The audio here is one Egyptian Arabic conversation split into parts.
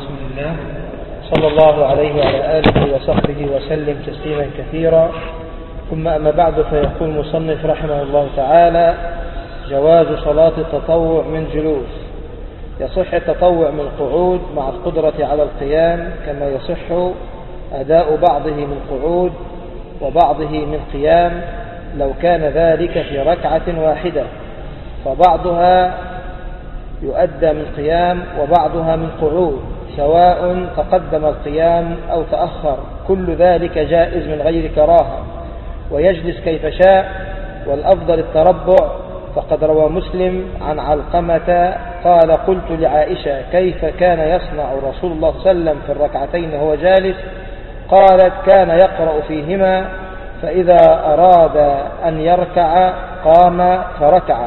بسم الله صلى الله عليه وعلى آله وصحبه وسلم تسليما كثيرا ثم أما بعد فيقول المصنف رحمه الله تعالى جواز صلاة التطوع من جلوس يصح التطوع من قعود مع القدرة على القيام كما يصح أداء بعضه من قعود وبعضه من قيام لو كان ذلك في ركعة واحدة فبعضها يؤدى من قيام وبعضها من قعود سواء تقدم القيام أو تأخر كل ذلك جائز من غير كراهة ويجلس كيف شاء والأفضل التربع فقد روى مسلم عن علقمة قال قلت لعائشة كيف كان يصنع رسول الله صلى الله عليه وسلم في الركعتين وهو جالس قالت كان يقرأ فيهما فإذا أراد أن يركع قام فركع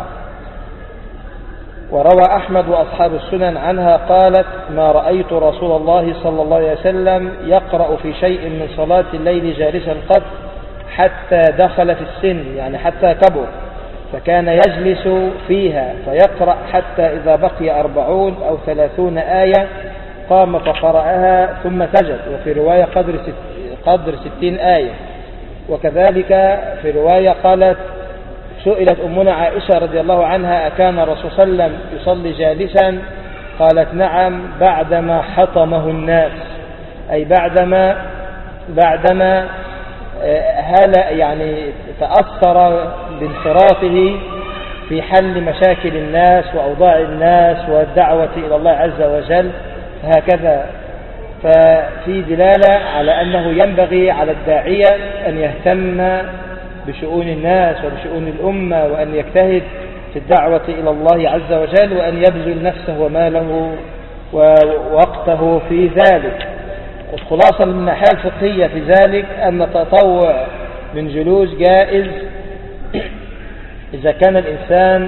وروى أحمد وأصحاب السنن عنها قالت ما رأيت رسول الله صلى الله عليه وسلم يقرأ في شيء من صلاة الليل جالسا قط حتى دخل في السن يعني حتى كبر فكان يجلس فيها فيقرأ حتى إذا بقي أربعون أو ثلاثون آية قام فقرأها ثم سجد وفي رواية قدر, ست قدر ستين آية وكذلك في رواية قالت سئلت أمنا عائشة رضي الله عنها أكان الرسول صلى الله عليه وسلم يصلي جالسا قالت نعم بعدما حطمه الناس أي بعدما بعدما هلا يعني تأثر بانصرافه في حل مشاكل الناس وأوضاع الناس والدعوة إلى الله عز وجل هكذا ففي دلالة على أنه ينبغي على الداعية أن يهتم بشؤون الناس وبشؤون الأمة وأن يجتهد في الدعوة إلى الله عز وجل وأن يبذل نفسه وماله ووقته في ذلك الخلاصة من الناحية الفقهية في ذلك أن التطوع من جلوس جائز إذا كان الإنسان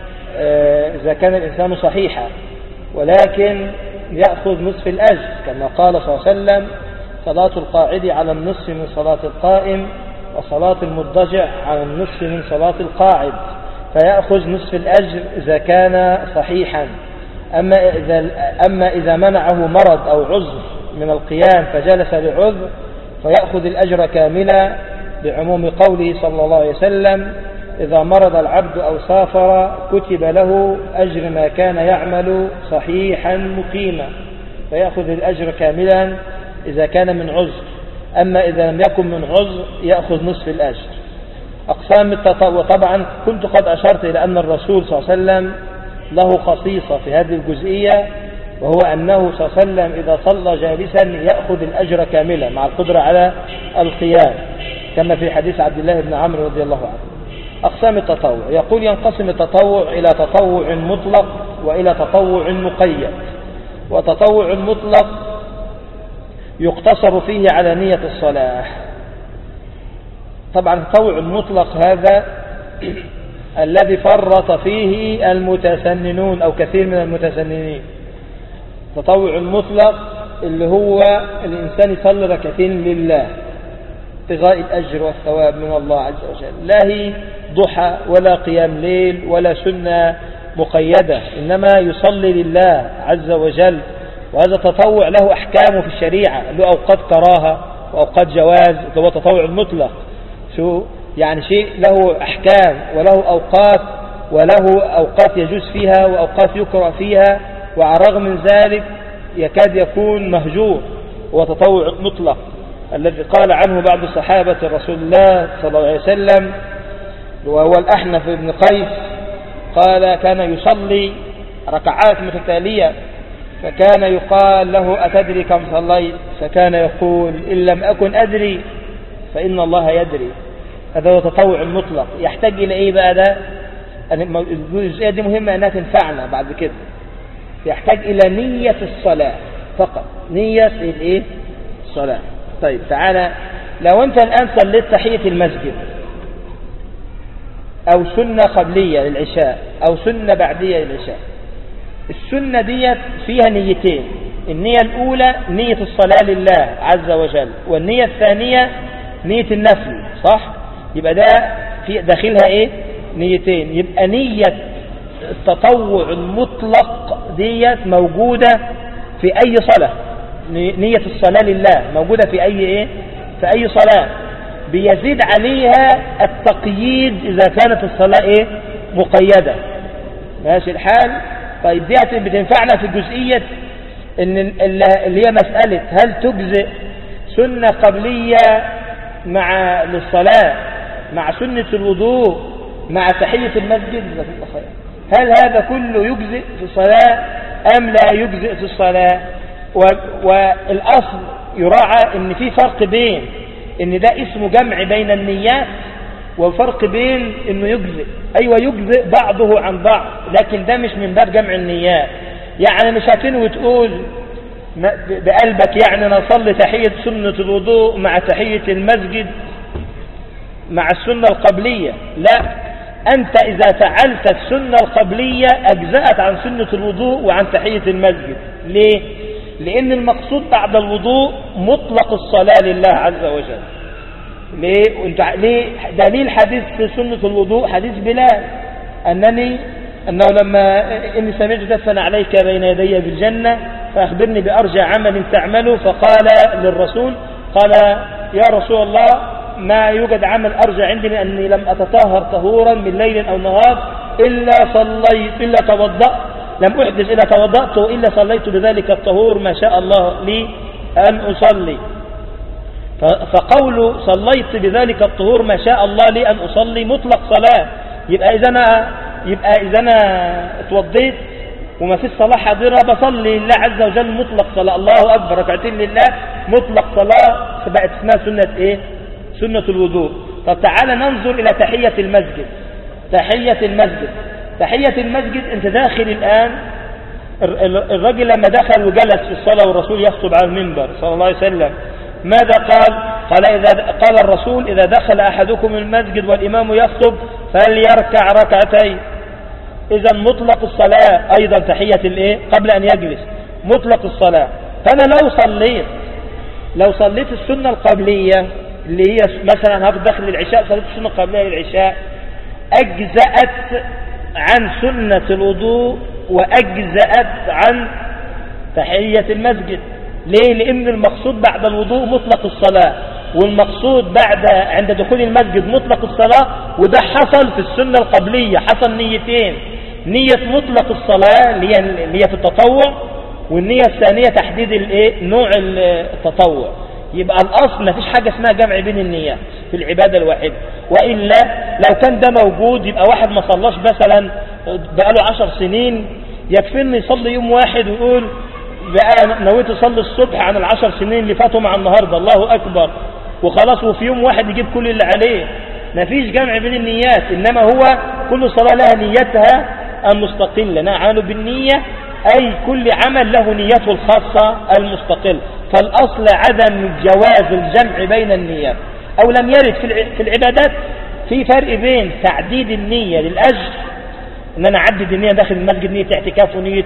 إذا كان الإنسان صحيحا ولكن يأخذ نصف الأجر كما قال صلى الله عليه وسلم صلاة القاعد على النصف من صلاة القائم وصلاة المضجع على النصف من صلاة القاعد فيأخذ نصف الأجر إذا كان صحيحا أما إذا, أما إذا منعه مرض أو عذر من القيام فجلس لعذر فيأخذ الأجر كاملا بعموم قوله صلى الله عليه وسلم إذا مرض العبد أو سافر كتب له أجر ما كان يعمل صحيحا مقيما فيأخذ الأجر كاملا إذا كان من عذر أما إذا لم يكن من عذر يأخذ نصف الأجر أقسام التطوع طبعا كنت قد أشرت إلى أن الرسول صلى الله عليه وسلم له خصيصة في هذه الجزئية وهو أنه صلى الله عليه وسلم إذا صلى جالسا يأخذ الأجر كاملا مع القدرة على القيام كما في حديث عبد الله بن عمرو رضي الله عنه أقسام التطوع يقول ينقسم التطوع إلى تطوع مطلق وإلى تطوع مقيد وتطوع مطلق يقتصر فيه على نية الصلاة طبعا التطوع المطلق هذا الذي فرط فيه المتسننون أو كثير من المتسننين التطوع المطلق اللي هو الإنسان يصلي ركعتين لله ابتغاء الأجر والثواب من الله عز وجل لا هي ضحى ولا قيام ليل ولا سنة مقيدة إنما يصلي لله عز وجل وهذا تطوع له أحكامه في الشريعة له أوقات كراهة وأوقات جواز هو تطوع المطلق شو يعني شيء له أحكام وله أوقات وله أوقات يجوز فيها وأوقات يكره فيها وعلى الرغم من ذلك يكاد يكون مهجور هو تطوع مطلق الذي قال عنه بعض صحابة رسول الله صلى الله عليه وسلم وهو الأحنف بن قيس قال كان يصلي ركعات متتالية فكان يقال له أتدري كم صليت فكان يقول إن لم أكن أدري فإن الله يدري هذا هو تطوع المطلق يحتاج إلى إيه بقى ده الجزئية دي مهمة أنها تنفعنا بعد كده يحتاج إلى نية الصلاة فقط نية الإيه الصلاة طيب تعالى لو أنت الآن صليت تحية المسجد أو سنة قبلية للعشاء أو سنة بعدية للعشاء السنة ديت فيها نيتين النية الأولى نية الصلاة لله عز وجل والنية الثانية نية النفل صح يبقى ده في داخلها ايه نيتين يبقى نية التطوع المطلق ديت موجودة في أي صلاة نية الصلاة لله موجودة في أي إيه في أي صلاة بيزيد عليها التقييد إذا كانت الصلاة إيه مقيدة ماشي الحال طيب دي بتنفعنا في جزئية إن اللي هي مسألة هل تجزئ سنة قبلية مع للصلاة مع سنة الوضوء مع تحية المسجد هل هذا كله يجزئ في الصلاة أم لا يجزئ في الصلاة والأصل يراعى ان في فرق بين ان ده اسمه جمع بين النيات وفرق بين انه يجزئ ايوه يجزئ بعضه عن بعض لكن ده مش من باب جمع النيات يعني مش هتنوي تقول بقلبك يعني نصلي تحية سنة الوضوء مع تحية المسجد مع السنة القبلية لا أنت إذا فعلت السنة القبلية أجزأت عن سنة الوضوء وعن تحية المسجد ليه؟ لأن المقصود بعد الوضوء مطلق الصلاة لله عز وجل ليه؟ وانت ليه دليل حديث في سنة الوضوء حديث بلال أنني أنه لما إني سمعت دفن عليك بين يدي بالجنة فأخبرني بأرجى عمل تعمله فقال للرسول قال يا رسول الله ما يوجد عمل أرجى عندي من أني لم أتطهر طهورا من ليل أو نهار إلا صليت إلا توضأت لم أحدث إلا توضأت إلا صليت بذلك الطهور ما شاء الله لي أن أصلي فقول صليت بذلك الطهور ما شاء الله لي أن أصلي مطلق صلاة يبقى إذا أنا يبقى إذا أنا اتوضيت وما في الصلاة حاضرة بصلي لله عز وجل مطلق صلاة الله أكبر ركعتين لله مطلق صلاة فبقت اسمها سنة إيه سنة الوضوء طب تعالى ننظر إلى تحية المسجد تحية المسجد تحية المسجد انت داخل الآن الرجل لما دخل وجلس في الصلاة والرسول يخطب على المنبر صلى الله عليه وسلم ماذا قال قال, إذا قال الرسول إذا دخل أحدكم المسجد والإمام يخطب فليركع ركعتين إذا مطلق الصلاة أيضا تحية الإيه قبل أن يجلس مطلق الصلاة فأنا لو صليت لو صليت السنة القبلية اللي هي مثلا هاخد داخل العشاء صليت السنة القبلية للعشاء أجزأت عن سنة الوضوء وأجزأت عن تحية المسجد ليه لأن المقصود بعد الوضوء مطلق الصلاة والمقصود بعد عند دخول المسجد مطلق الصلاة وده حصل في السنة القبلية حصل نيتين نية مطلق الصلاة اللي هي في التطوع والنية الثانية تحديد الايه نوع التطوع يبقى الأصل ما فيش حاجة اسمها جمع بين النيات في العبادة الواحدة وإلا لو كان ده موجود يبقى واحد ما صلاش مثلا بقاله عشر سنين يكفي انه يصلي يوم واحد ويقول بقى نويت اصلي الصبح عن العشر سنين اللي فاتوا مع النهارده الله اكبر وخلاص وفي يوم واحد يجيب كل اللي عليه ما فيش جمع بين النيات انما هو كل صلاة لها نيتها المستقلة نعمل بالنية أي كل عمل له نيته الخاصة المستقل فالأصل عدم جواز الجمع بين النيات أو لم يرد في العبادات في فرق بين تعديد النية للأجر ان انا اعدد النية داخل المسجد نية اعتكاف ونية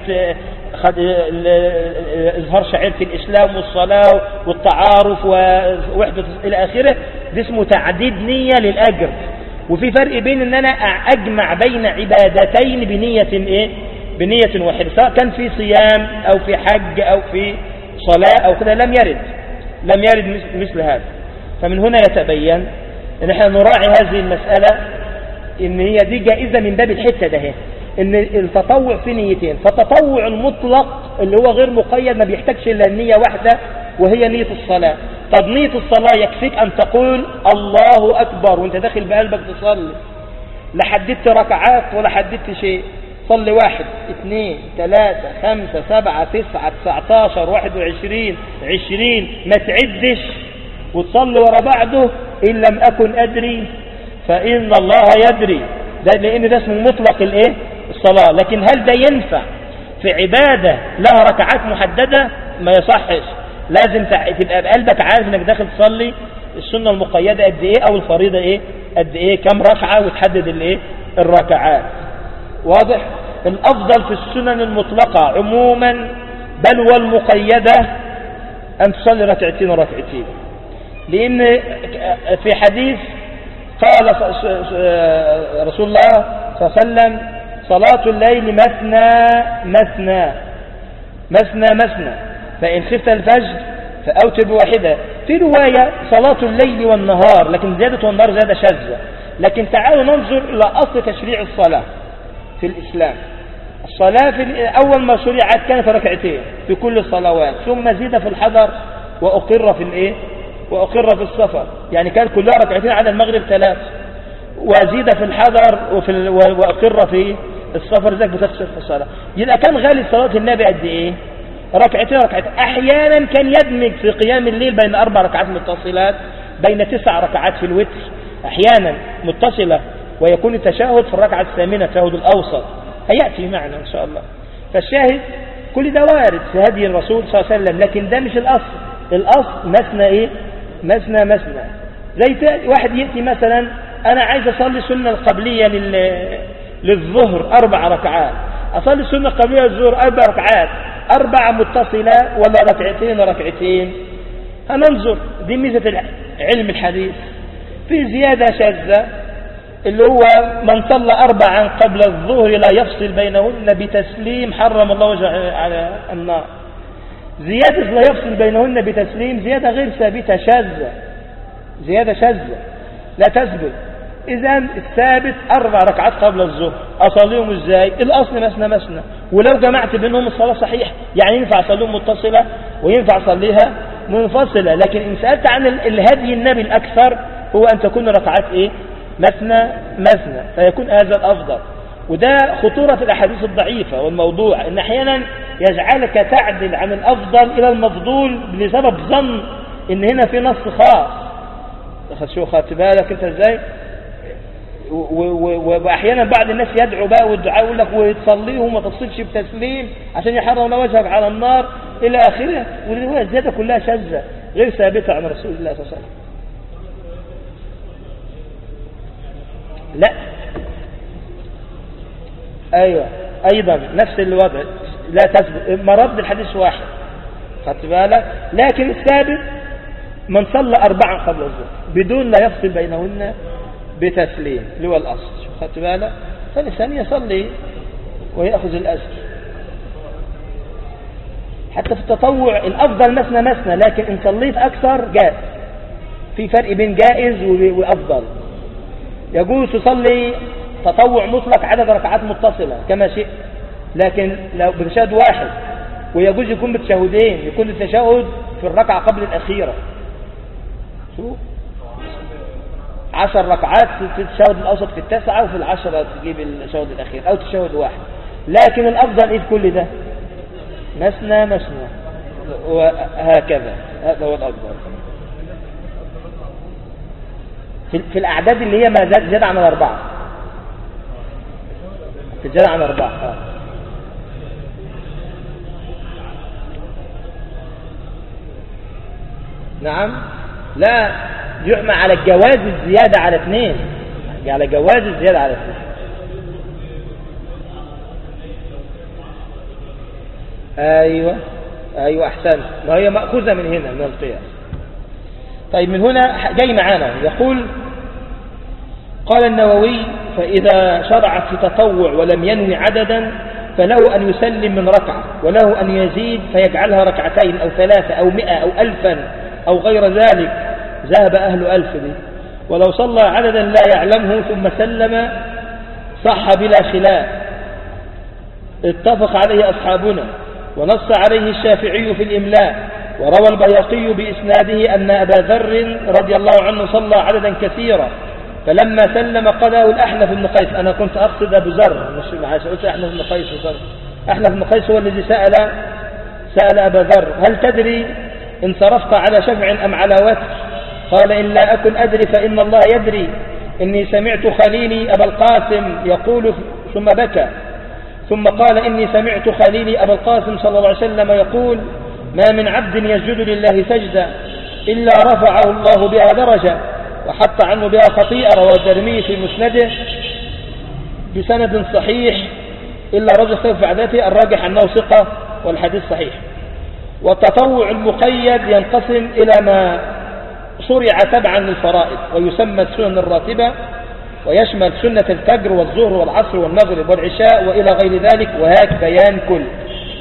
اظهار شعيرة الاسلام والصلاة والتعارف ووحدة الى اخره ده اسمه تعديد نية للاجر وفي فرق بين ان انا اجمع بين عبادتين بنية ايه بنية واحدة سواء كان في صيام او في حج او في صلاة او كده لم يرد لم يرد مثل هذا فمن هنا يتبين ان احنا نراعي هذه المسألة ان هي دي جائزة من باب الحتة ده ان التطوع في نيتين فالتطوع المطلق اللي هو غير مقيد ما بيحتاجش الا النية واحدة وهي نية الصلاة طب نية الصلاة يكفيك ان تقول الله اكبر وانت داخل بقلبك تصلي لا حددت ركعات ولا حددت شيء صلي واحد اثنين ثلاثة خمسة سبعة تسعة تسعتاشر واحد وعشرين عشرين ما تعدش وتصلي ورا بعضه إن لم أكن أدري فإن الله يدري ده لأن ده اسمه مطلق الإيه الصلاة لكن هل ده ينفع في عبادة لها ركعات محددة ما يصحش لازم تبقى بقلبك عارف انك داخل تصلي السنة المقيدة قد ايه او الفريضة ايه قد ايه كم ركعة وتحدد الايه الركعات واضح الافضل في السنن المطلقة عموما بل والمقيدة ان تصلي ركعتين وركعتين لان في حديث قال رسول الله صلى الله عليه وسلم صلاة الليل مثنى مثنى مثنى مثنى فإن خفت الفجر فأوتر بواحدة في رواية صلاة الليل والنهار لكن زيادة والنهار زيادة شاذة لكن تعالوا ننظر إلى أصل تشريع الصلاة في الإسلام الصلاة في أول ما شرعت كانت ركعتين في كل الصلوات ثم زيد في الحضر وأقر في الإيه وأقر في السفر يعني كان كلها ركعتين على المغرب ثلاث وزيد في الحضر وفي وأقر في السفر ذاك بتخسر في الصلاة يبقى كان غالي صلاة النبي قد إيه ركعتين ركعتين أحيانا كان يدمج في قيام الليل بين أربع ركعات متصلات بين تسع ركعات في الوتر أحيانا متصلة ويكون التشهد في الركعة الثامنة التشهد الأوسط هيأتي معنا إن شاء الله فالشاهد كل ده وارد في هدي الرسول صلى الله عليه وسلم لكن ده مش الأصل الأصل مثنى إيه مثنى مثنى زي واحد يأتي مثلا أنا عايز أصلي السنة القبلية لل... للظهر أربع ركعات أصلي السنة القبلية للظهر أربع ركعات أربعة متصلة ولا ركعتين ركعتين هننظر دي ميزة علم الحديث في زيادة شاذة اللي هو من صلى أربعا قبل الظهر لا يفصل بينهن بتسليم حرم الله وجهه على النار زيادة لا يفصل بينهن بتسليم زيادة غير ثابتة شاذة زيادة شاذة لا تثبت إذا الثابت أربع ركعات قبل الظهر أصليهم إزاي الأصل مسنا مسنا ولو جمعت بينهم الصلاة صحيح يعني ينفع أصليهم متصلة وينفع أصليها منفصلة لكن إن سألت عن الهدي النبي الأكثر هو أن تكون ركعات إيه مثنى مثنى فيكون هذا الأفضل وده خطورة الأحاديث الضعيفة والموضوع إن أحيانا يجعلك تعدل عن الأفضل إلى المفضول لسبب ظن إن هنا في نص خاص شو خدت بالك أنت إزاي واحيانا بعض الناس يدعو بقى والدعاء يقول لك وتصليهم وما تصلش بتسليم عشان يحرم وجهك على النار الى اخره والروايه الزياده كلها شاذه غير ثابته عن رسول الله صلى الله عليه وسلم لا ايوه ايضا نفس الوضع لا تثبت مرض الحديث واحد خدت بالك لكن الثابت من صلى أربعا قبل الظهر بدون لا يفصل بينهن بتسليم اللي هو الأصل خدت بالك فالإنسان يصلي ويأخذ الأجر حتى في التطوع الأفضل مثنى مثنى لكن إن صليت أكثر جائز في فرق بين جائز وأفضل يجوز تصلي تطوع مطلق عدد ركعات متصلة كما شئت لكن لو بتشهد واحد ويجوز يكون بتشهدين يكون التشهد في الركعة قبل الأخيرة شوف عشر ركعات في التشهد الأوسط في التاسعة وفي العشرة تجيب التشهد الأخير أو تشهد واحد لكن الأفضل إيه كل ده مثنى مثنى وهكذا هذا هو الأفضل في, في الأعداد اللي هي ما زاد, زاد عن الأربعة في زاد عن الأربعة آه. نعم لا يحمى على الجواز الزيادة على اثنين على جواز الزيادة على اثنين ايوه ايوه احسنت ما هي مأخوذة من هنا من القياس طيب من هنا جاي معانا يقول قال النووي فإذا شرع في تطوع ولم ينوي عددا فله أن يسلم من ركعة وله أن يزيد فيجعلها ركعتين أو ثلاثة أو مئة أو ألفا أو غير ذلك ذهب أهل ألف دي ولو صلى عددا لا يعلمه ثم سلم صح بلا خلاف اتفق عليه أصحابنا ونص عليه الشافعي في الإملاء وروى البيقي بإسناده أن أبا ذر رضي الله عنه صلى عددا كثيرا فلما سلم قضاه الأحنف بن قيس أنا كنت أقصد أبو ذر مش معاش قلت أحنف بن قيس أحنف بن قيس هو الذي سأل سأل أبا ذر هل تدري إن صرفت على شفع أم على وتر قال إن لا أكن أدري فإن الله يدري إني سمعت خليلي أبا القاسم يقول ثم بكى ثم قال إني سمعت خليلي أبا القاسم صلى الله عليه وسلم يقول ما من عبد يسجد لله سجدة إلا رفعه الله بها درجة وحط عنه بها خطيئة رواه الدرمي في مسنده بسند صحيح إلا رجل في عادته الراجح أنه ثقة والحديث صحيح والتطوع المقيد ينقسم إلى ما شرع تبعا للفرائض ويسمى السنن الراتبة ويشمل سنة الفجر والظهر والعصر والمغرب والعشاء وإلى غير ذلك وهاك بيان كل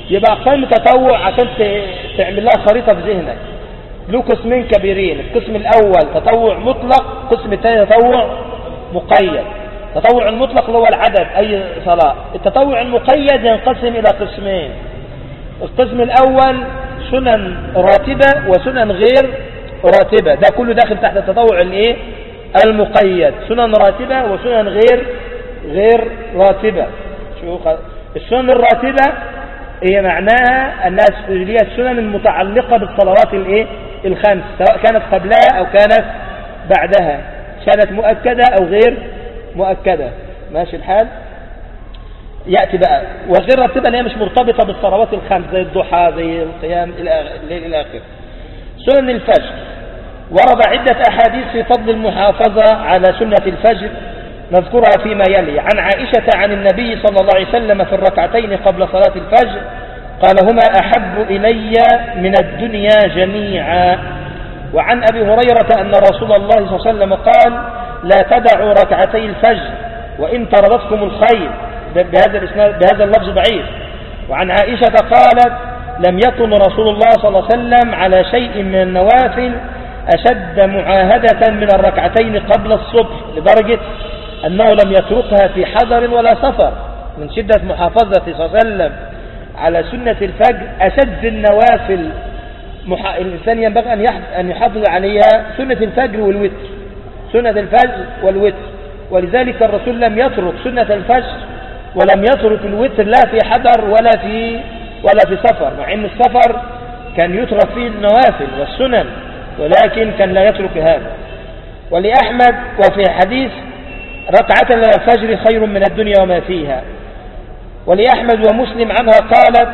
يبقى قائمة تطوع عشان تعمل لها خريطة في ذهنك له قسمين كبيرين القسم الأول تطوع مطلق القسم الثاني تطوع مقيد التطوع المطلق اللي هو العدد أي صلاة التطوع المقيد ينقسم إلى قسمين القسم الأول سنن راتبة وسنن غير راتبة ده كله داخل تحت التطوع الايه المقيد سنن راتبة وسنن غير غير راتبة شو السنن الراتبة هي معناها أنها هي السنن المتعلقة بالصلوات الايه الخمس سواء كانت قبلها أو كانت بعدها كانت مؤكدة أو غير مؤكدة ماشي الحال يأتي بقى وغير راتبة اللي هي مش مرتبطة بالصلوات الخمس زي الضحى زي القيام الليل إلى آخره سنن الفجر ورد عدة أحاديث في فضل المحافظة على سنة الفجر نذكرها فيما يلي عن عائشة عن النبي صلى الله عليه وسلم في الركعتين قبل صلاة الفجر قال هما أحب إلي من الدنيا جميعا وعن أبي هريرة أن رسول الله صلى الله عليه وسلم قال لا تدعوا ركعتي الفجر وإن طردتكم الخير بهذا, بهذا اللفظ ضعيف وعن عائشة قالت لم يكن رسول الله صلى الله عليه وسلم على شيء من النوافل أشد معاهدة من الركعتين قبل الصبح لدرجة أنه لم يتركها في حضر ولا سفر من شدة محافظته صلى الله عليه وسلم على سنة الفجر أشد النوافل مح... الإنسان ينبغي أن يحافظ عليها سنة الفجر والوتر سنة الفجر والوتر ولذلك الرسول لم يترك سنة الفجر ولم يترك الوتر لا في حضر ولا في ولا في سفر مع ان السفر كان يترك فيه النوافل والسنن ولكن كان لا يترك هذا ولأحمد وفي حديث ركعة الفجر خير من الدنيا وما فيها ولأحمد ومسلم عنها قالت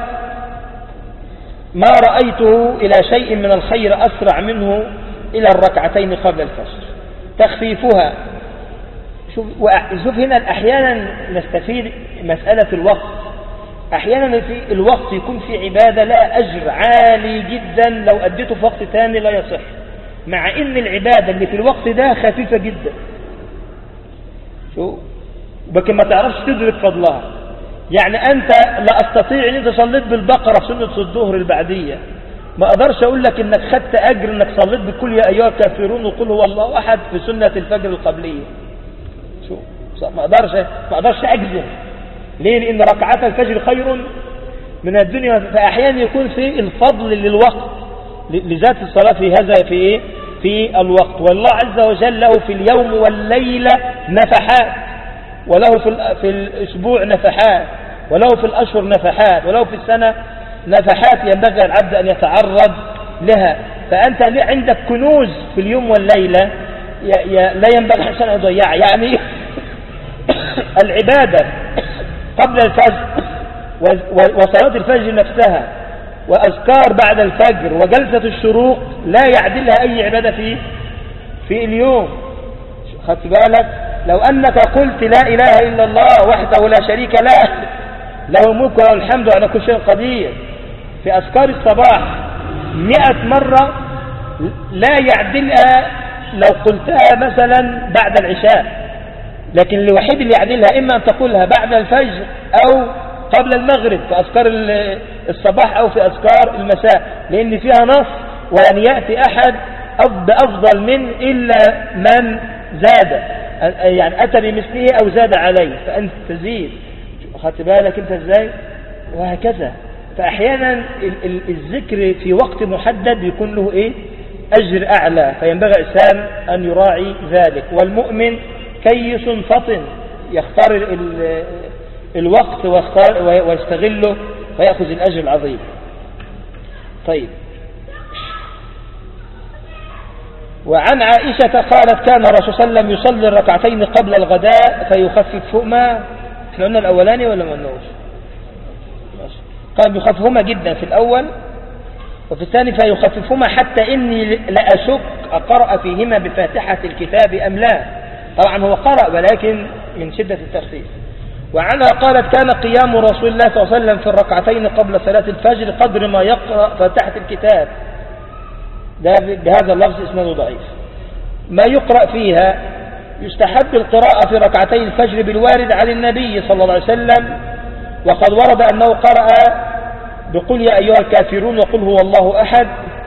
ما رأيته إلى شيء من الخير أسرع منه إلى الركعتين قبل الفجر تخفيفها شوف, شوف هنا أحيانا نستفيد مسألة الوقت أحيانا في الوقت يكون في عبادة لا أجر عالي جدا لو أديته في وقت ثاني لا يصح مع إن العبادة اللي في الوقت ده خفيفة جدا شو لكن ما تعرفش تدرك فضلها يعني أنت لا أستطيع أن أنت صليت بالبقرة في سنة الظهر البعدية ما أقدرش أقول لك أنك خدت أجر أنك صليت بكل يا أيها الكافرون وقل هو الله أحد في سنة الفجر القبلية شو ما أقدرش ما أقدرش أجزم ليه لأن ركعات الفجر خير من الدنيا فأحيانا يكون في الفضل للوقت لذات الصلاة في هذا في إيه في الوقت والله عز وجل له في اليوم والليلة نفحات وله في, في الأسبوع نفحات وله في الأشهر نفحات وله في السنة نفحات ينبغي العبد أن يتعرض لها فأنت عندك كنوز في اليوم والليلة لا ينبغي حسن أن يضيعها يعني العبادة قبل الفجر وصلاة الفجر نفسها وأذكار بعد الفجر وجلسة الشروق لا يعدلها أي عبادة في في اليوم خدت بالك لو أنك قلت لا إله إلا الله وحده لا شريك له له الملك وله الحمد على كل شيء قدير في أذكار الصباح مئة مرة لا يعدلها لو قلتها مثلا بعد العشاء لكن الوحيد اللي يعدلها إما أن تقولها بعد الفجر أو قبل المغرب في أذكار الصباح أو في أذكار المساء لأن فيها نص ولن يأتي أحد بأفضل من إلا من زاد يعني أتى بمثله أو زاد عليه فأنت تزيد خدت بالك أنت إزاي وهكذا فأحيانا الذكر في وقت محدد يكون له إيه أجر أعلى فينبغي الإنسان أن يراعي ذلك والمؤمن كيس فطن يختار الوقت ويستغله ويأخذ الأجر العظيم طيب وعن عائشة قالت كان الرسول صلى الله عليه وسلم يصلي الركعتين قبل الغداء فيخففهما احنا قلنا الأولاني ولا ما قلناش قال يخففهما جدا في الأول وفي الثاني فيخففهما حتى إني لأشك أقرأ فيهما بفاتحة الكتاب أم لا طبعا هو قرأ ولكن من شدة التخفيف وعنها قالت كان قيام رسول الله صلى الله عليه وسلم في الركعتين قبل صلاة الفجر قدر ما يقرأ فاتحة الكتاب ده بهذا اللفظ اسمه ضعيف ما يقرأ فيها يستحب القراءة في ركعتي الفجر بالوارد عن النبي صلى الله عليه وسلم وقد ورد أنه قرأ بقول يا أيها الكافرون وقل هو الله أحد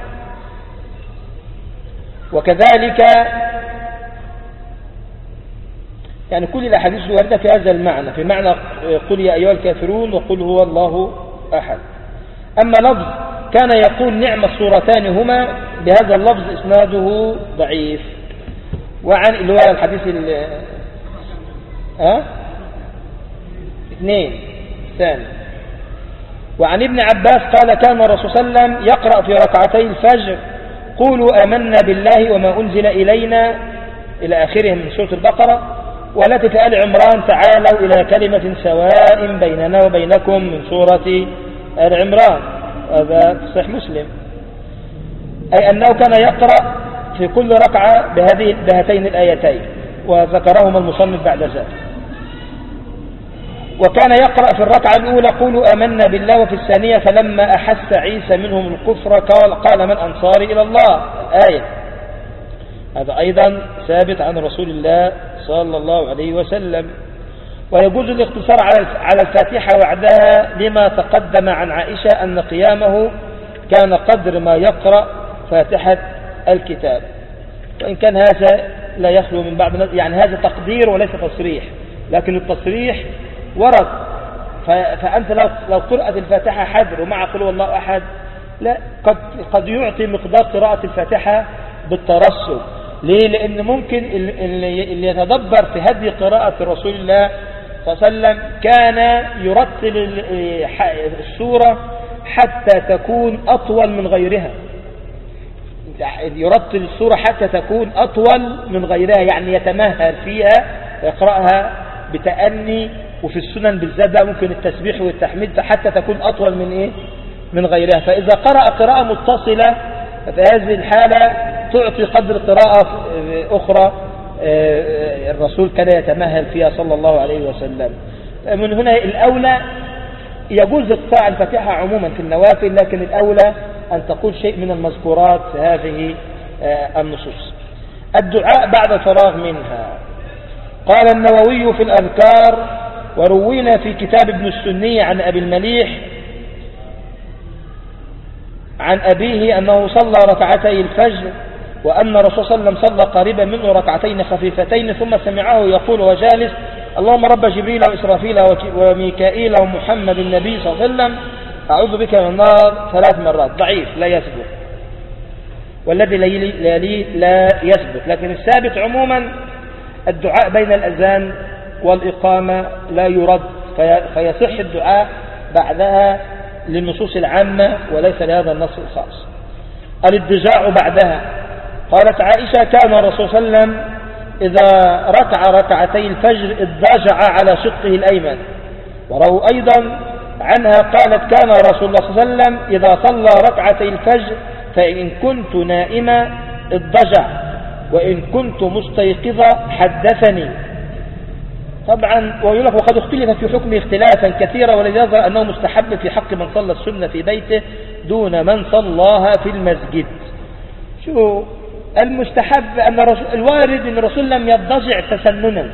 وكذلك يعني كل الأحاديث الواردة في هذا المعنى في معنى قل يا أيها الكافرون وقل هو الله أحد أما لفظ كان يقول نعم الصورتان هما بهذا اللفظ إسناده ضعيف وعن اللي هو الحديث ال ها اثنين ثاني وعن ابن عباس قال كان الرسول صلى الله عليه وسلم يقرأ في ركعتي الفجر قولوا أمنا بالله وما أنزل إلينا إلى آخره من سورة البقرة والتي في آل عمران تعالوا إلى كلمة سواء بيننا وبينكم من سورة آل عمران هذا صحيح مسلم أي أنه كان يقرأ في كل ركعة بهذه بهاتين الآيتين وذكرهما المصنف بعد ذلك وكان يقرأ في الركعة الأولى قولوا أمنا بالله وفي الثانية فلما أحس عيسى منهم الكفر قال, قال من أنصاري إلى الله الآية هذا أيضا ثابت عن رسول الله صلى الله عليه وسلم ويجوز الاقتصار على الفاتحة وعدها لما تقدم عن عائشة أن قيامه كان قدر ما يقرأ فاتحة الكتاب وإن كان هذا لا يخلو من بعض يعني هذا تقدير وليس تصريح لكن التصريح ورد فأنت لو, لو قرأت الفاتحة حذر ومع قل الله أحد لا قد, قد يعطي مقدار قراءة الفاتحة بالترسل ليه لأن ممكن اللي يتدبر في هدي قراءة رسول الله صلى الله عليه وسلم كان يرتل السورة حتى تكون أطول من غيرها يرتل السورة حتى تكون أطول من غيرها يعني يتمهل فيها ويقرأها بتأني وفي السنن بالذات بقى ممكن التسبيح والتحميد حتى تكون أطول من إيه من غيرها فإذا قرأ قراءة متصلة ففي هذه الحالة تعطي قدر قراءة أخرى آه، الرسول كان يتمهل فيها صلى الله عليه وسلم من هنا الأولى يجوز اقطاع الفاتحة عموما في النوافل لكن الأولى أن تقول شيء من المذكورات في هذه آه، النصوص الدعاء بعد فراغ منها قال النووي في الأذكار وروينا في كتاب ابن السني عن أبي المليح عن أبيه أنه صلى ركعتي الفجر وأن الرسول صلى الله عليه وسلم صلى قريبا منه ركعتين خفيفتين ثم سمعه يقول وجالس اللهم رب جبريل وإسرافيل وميكائيل ومحمد النبي صلى الله عليه وسلم أعوذ بك من النار ثلاث مرات ضعيف لا يثبت والذي لا يثبت لكن الثابت عموما الدعاء بين الأذان والإقامة لا يرد فيصح الدعاء بعدها للنصوص العامة وليس لهذا النص الخاص الاضجاع بعدها قالت عائشة كان الرسول صلى الله عليه وسلم إذا ركع ركعتي الفجر اضجع على شقه الأيمن وروا أيضا عنها قالت كان رسول الله صلى الله عليه وسلم إذا صلى ركعتي الفجر فإن كنت نائمة اضجع وإن كنت مستيقظة حدثني طبعا ويقول لك وقد اختلف في حكمه اختلافا كثيرا ولذا أنه مستحب في حق من صلى السنة في بيته دون من صلاها في المسجد شو المستحب أن الرسول الوارد أن الرسول لم يضجع تسننا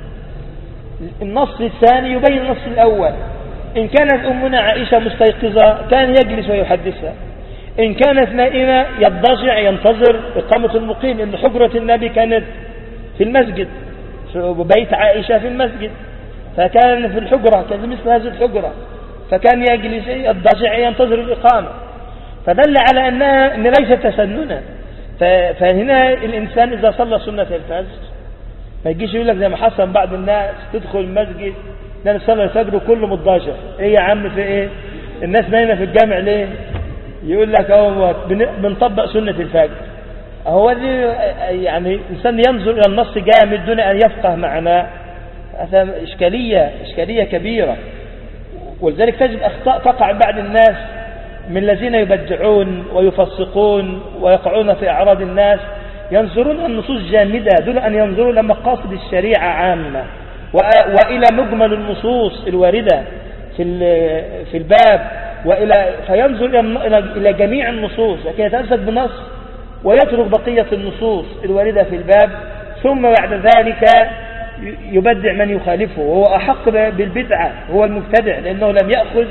النص الثاني يبين النص الأول إن كانت أمنا عائشة مستيقظة كان يجلس ويحدثها إن كانت نائمة يضجع ينتظر إقامة المقيم إن حجرة النبي كانت في المسجد بيت عائشة في المسجد فكان في الحجرة كان مثل هذه الحجرة فكان يجلس الضجع ينتظر الإقامة فدل على أنها أن ليست تسننا فهنا الإنسان إذا صلى سنة الفجر ما يجيش يقول لك زي ما حصل بعض الناس تدخل المسجد ده صلى الفجر وكله مضجع ايه يا عم في ايه الناس نايمه في الجامع ليه يقول لك اهو بنطبق سنة الفجر هو دي يعني الإنسان ينظر إلى النص جامد دون أن يفقه معناه هذا إشكالية إشكالية كبيرة ولذلك تجد أخطاء تقع بعد الناس من الذين يبدعون ويفسقون ويقعون في أعراض الناس ينظرون النصوص جامدة دون أن ينظروا إلى مقاصد الشريعة عامة وإلى مجمل النصوص الواردة في في الباب وإلى فينظر إلى جميع النصوص لكن يتأسد بنص ويترك بقية النصوص الواردة في الباب ثم بعد ذلك يبدع من يخالفه وهو أحق بالبدعة هو المبتدع لأنه لم يأخذ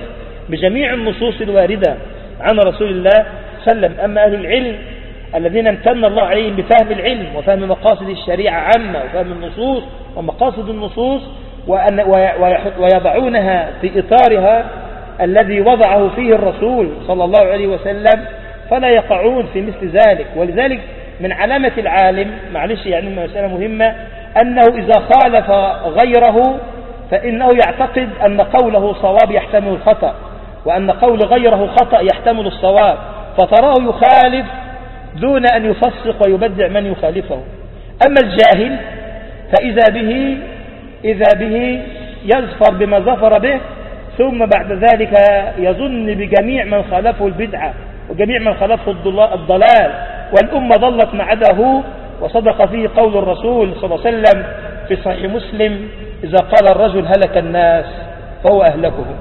بجميع النصوص الواردة عن رسول الله صلى الله عليه وسلم أما أهل العلم الذين امتن الله عليهم بفهم العلم وفهم مقاصد الشريعة عامة وفهم النصوص ومقاصد النصوص وأن ويضعونها في إطارها الذي وضعه فيه الرسول صلى الله عليه وسلم فلا يقعون في مثل ذلك ولذلك من علامة العالم معلش يعني مسألة مهمة أنه إذا خالف غيره فإنه يعتقد أن قوله صواب يحتمل الخطأ وأن قول غيره خطأ يحتمل الصواب فتراه يخالف دون أن يفسق ويبدع من يخالفه أما الجاهل فإذا به إذا به يزفر بما زفر به ثم بعد ذلك يظن بجميع من خالفه البدعة وجميع من خالفه الضلال والأمة ضلت معده وصدق فيه قول الرسول صلى الله عليه وسلم في صحيح مسلم إذا قال الرجل هلك الناس فهو أهلكهم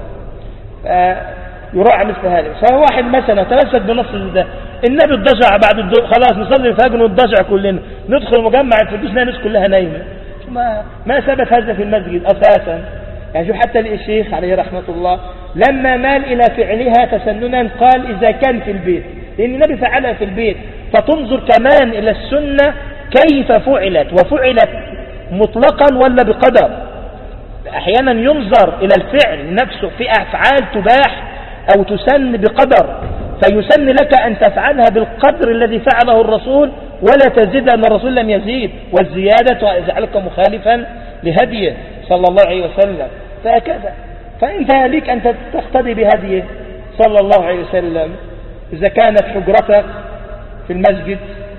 يراعى مثل هذا فواحد مثلا تمسك بنص ده النبي الضجع بعد الدو... خلاص نصلي الفجر والضجع كلنا ندخل مجمع الفردوس الناس كلها نايمة ما, ما ثبت هذا في المسجد أساسا يعني شوف حتى الشيخ عليه رحمة الله لما مال إلى فعلها تسننا قال إذا كان في البيت لأن النبي فعلها في البيت فتنظر كمان إلى السنة كيف فعلت وفعلت مطلقا ولا بقدر أحيانا ينظر إلى الفعل نفسه في أفعال تباح أو تسن بقدر فيسن لك أن تفعلها بالقدر الذي فعله الرسول ولا تزيد أن الرسول لم يزيد والزيادة يجعلك مخالفا لهديه صلى الله عليه وسلم فهكذا فأنت لك أن تقتدي بهديه صلى الله عليه وسلم إذا كانت حجرتك في المسجد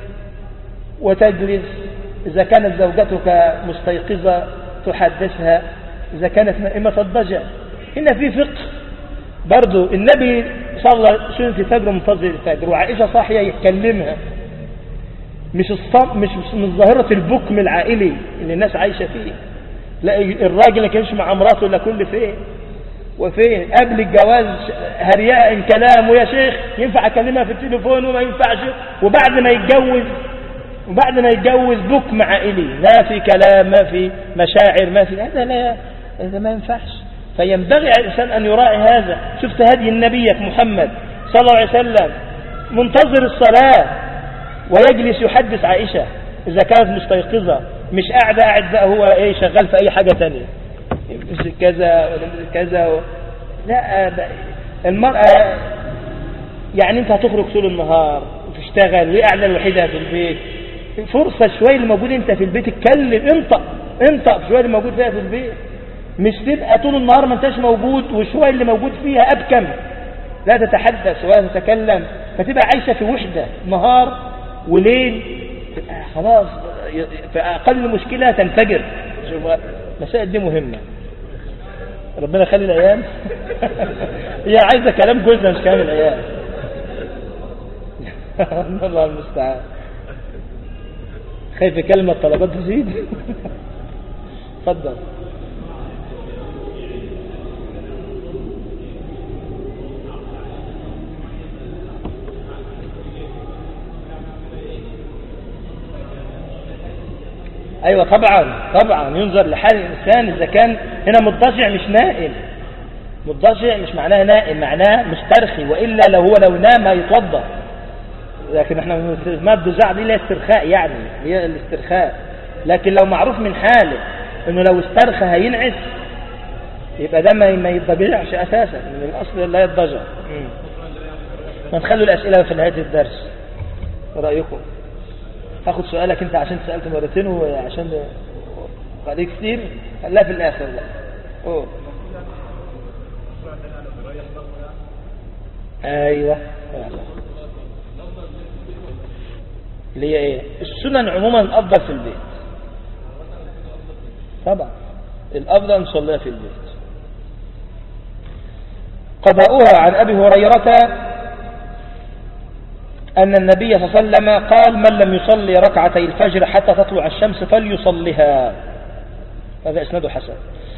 وتجلس إذا كانت زوجتك مستيقظة تحدثها إذا كانت نائمة الضجع هنا في فقه برضو النبي صلى سنة الفجر منتظر الفجر وعائشة صاحية يتكلمها مش الصم مش من ظاهرة البكم العائلي اللي الناس عايشة فيه لا الراجل ما كانش مع مراته الا كل فين وفين قبل الجواز هرياء كلام ويا شيخ ينفع اكلمها في التليفون وما ينفعش وبعد ما يتجوز وبعد ما يتجوز بكم عائلي لا في كلام ما في مشاعر ما في هذا لا هذا ما ينفعش فينبغي على الإنسان أن يراعي هذا شفت هدي النبي محمد صلى الله عليه وسلم منتظر الصلاة ويجلس يحدث عائشة إذا كانت مستيقظة مش قاعدة قاعد بقى هو إيه شغال في أي حاجة تانية كذا كذا و... لا المرأة يعني أنت هتخرج طول النهار وتشتغل وهي قاعدة الوحيدة في البيت فرصة شوية اللي موجود أنت في البيت اتكلم انطق انطق شوية اللي موجود فيها في البيت مش تبقى طول النهار ما انتش موجود وشوية اللي موجود فيها أبكم لا تتحدث ولا تتكلم فتبقى عايشة في وحدة نهار وليل خلاص في أقل مشكلة تنفجر المسائل دي مهمة ربنا يخلي العيال هي عايزة كلام جوزها مش كلام العيال الله المستعان خايف كلمة طلبات تزيد اتفضل ايوه طبعا طبعا ينظر لحال الانسان اذا كان هنا مضطجع مش نائم مضطجع مش معناه نائم معناه مسترخي والا لو هو لو نام هيتوضا لكن احنا ما الضجاع دي ليها استرخاء يعني هي الاسترخاء لكن لو معروف من حاله انه لو استرخى هينعس يبقى ده ما يتضجعش اساسا من الاصل لا يتضجع ما نخلوا الاسئله في نهايه الدرس رايكم هاخد سؤالك انت عشان سألت مرتين وعشان قضية كتير لا في الاخر لا اوه ايوه اللي هي ايه السنن عموما الافضل في البيت طبعا الافضل نصليها في البيت قضاؤها عن ابي هريره أن النبي صلى الله عليه وسلم قال من لم يصلي ركعتي الفجر حتى تطلع الشمس فليصلها هذا إسناد حسن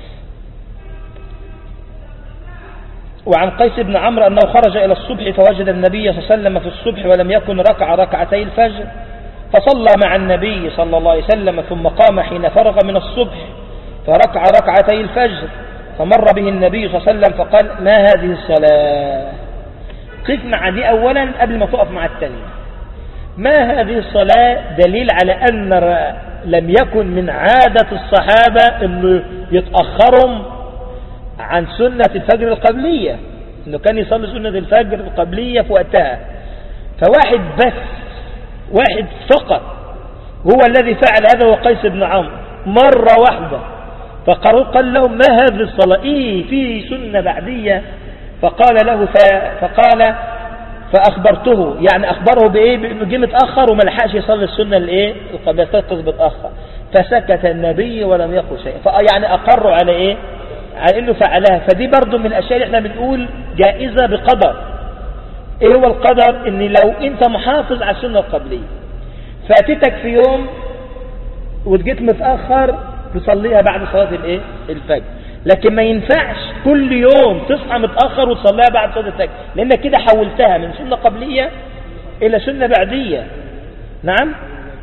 وعن قيس بن عمرو أنه خرج إلى الصبح فوجد النبي صلى الله عليه وسلم في الصبح ولم يكن ركع ركعتي الفجر فصلى مع النبي صلى الله عليه وسلم ثم قام حين فرغ من الصبح فركع ركعتي الفجر فمر به النبي صلى الله عليه وسلم فقال ما هذه الصلاة قف مع دي أولا قبل ما تقف مع الثانية ما هذه الصلاة دليل على أن لم يكن من عادة الصحابة أنه يتأخرهم عن سنة الفجر القبلية أنه كان يصلي سنة الفجر القبلية في وقتها فواحد بس واحد فقط هو الذي فعل هذا هو قيس بن عمرو مرة واحدة فقالوا قال لهم ما هذه الصلاة إيه في سنة بعدية فقال له فقال فأخبرته يعني أخبره بإيه بأنه جه متأخر وما لحقش يصلي السنة الإيه القبلة تستيقظ متأخر فسكت النبي ولم يقل شيء فيعني أقروا على إيه على إنه فعلها فدي برضو من الأشياء اللي احنا بنقول جائزة بقدر إيه هو القدر إن لو أنت محافظ على السنة القبلية فاتتك في يوم وجيت متأخر تصليها بعد صلاة الإيه الفجر لكن ما ينفعش كل يوم تصحى متأخر وتصليها بعد صلاة الفجر لأنك كده حولتها من سنة قبلية إلى سنة بعدية نعم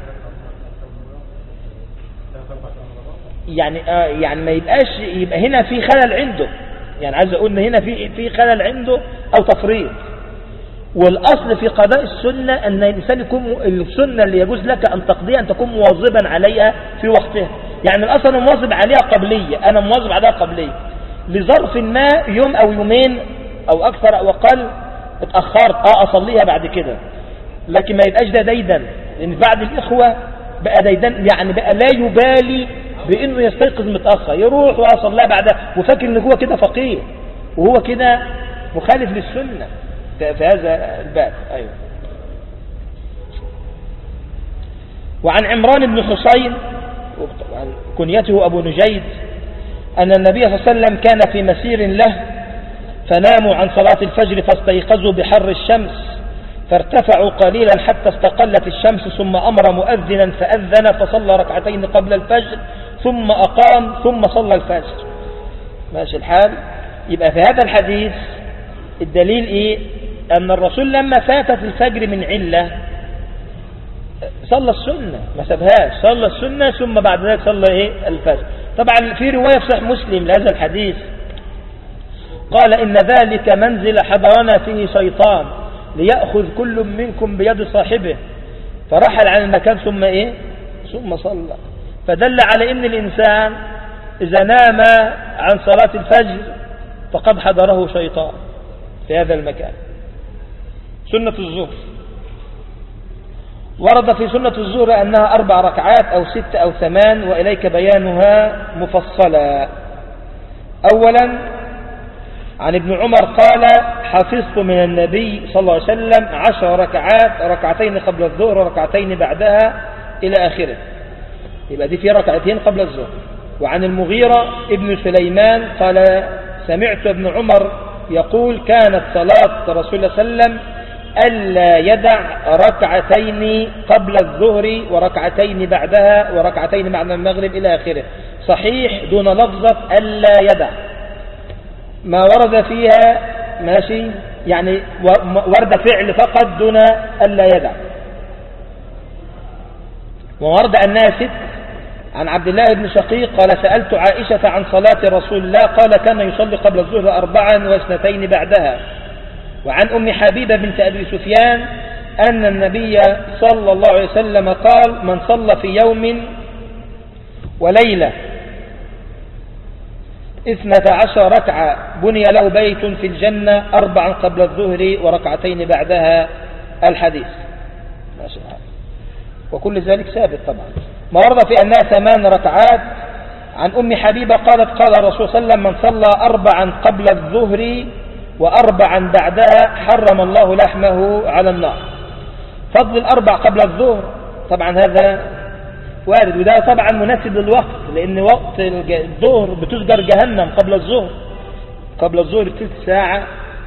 يعني آه يعني ما يبقاش يبقى هنا في خلل عنده يعني عايز اقول ان هنا في في خلل عنده او تفريط والاصل في قضاء السنه ان الانسان يكون السنه اللي يجوز لك ان تقضيها ان تكون مواظبا عليها في وقتها يعني الاصل انا مواظب عليها قبليه انا مواظب عليها قبليه لظرف ما يوم او يومين او اكثر او اقل اتاخرت اه اصليها بعد كده لكن ما يبقاش ده ديدا لان بعد الاخوه بقى ديدان يعني بقى لا يبالي بانه يستيقظ متاخر يروح ويصليها بعدها وفاكر ان هو كده فقيه وهو كده مخالف للسنه في هذا الباب ايوه وعن عمران بن حسين كنيته أبو نجيد أن النبي صلى الله عليه وسلم كان في مسير له فناموا عن صلاة الفجر فاستيقظوا بحر الشمس فارتفعوا قليلا حتى استقلت الشمس ثم أمر مؤذنا فأذن فصلى ركعتين قبل الفجر ثم أقام ثم صلى الفجر ماشي الحال يبقى في هذا الحديث الدليل إيه أن الرسول لما فاتت الفجر من علة صلى السنة ما سابهاش صلى السنة ثم بعد ذلك صلى إيه الفجر طبعا في رواية في صحيح مسلم لهذا الحديث قال إن ذلك منزل حضرنا فيه شيطان ليأخذ كل منكم بيد صاحبه فرحل عن المكان ثم إيه ثم صلى فدل على إن الإنسان إذا نام عن صلاة الفجر فقد حضره شيطان في هذا المكان سنة الظهر ورد في سنة الظهر أنها أربع ركعات أو ست أو ثمان وإليك بيانها مفصلا أولا عن ابن عمر قال حفظت من النبي صلى الله عليه وسلم عشر ركعات ركعتين قبل الظهر وركعتين بعدها إلى آخره يبقى دي في ركعتين قبل الظهر وعن المغيرة ابن سليمان قال سمعت ابن عمر يقول كانت صلاة رسول الله صلى الله عليه وسلم ألا يدع ركعتين قبل الظهر وركعتين بعدها وركعتين بعد المغرب إلى آخره صحيح دون لفظة ألا يدع ما ورد فيها ماشي يعني ورد فعل فقط دون ألا يدع وورد أنها ست عن عبد الله بن شقيق قال سألت عائشة عن صلاة رسول الله قال كان يصلي قبل الظهر أربعا واثنتين بعدها وعن أم حبيبة بنت أبي سفيان أن النبي صلى الله عليه وسلم قال من صلى في يوم وليلة اثنة عشر ركعة بني له بيت في الجنة أربعا قبل الظهر وركعتين بعدها الحديث ما شاء الله وكل ذلك ثابت طبعا ما ورد في أنها ثمان ركعات عن أم حبيبة قالت قال الرسول صلى الله عليه وسلم من صلى أربعا قبل الظهر وأربعا بعدها حرم الله لحمه على النار فضل الأربع قبل الظهر طبعا هذا وارد وده طبعا مناسب للوقت لأن وقت الظهر بتسجر جهنم قبل الظهر قبل الظهر بثلث ساعة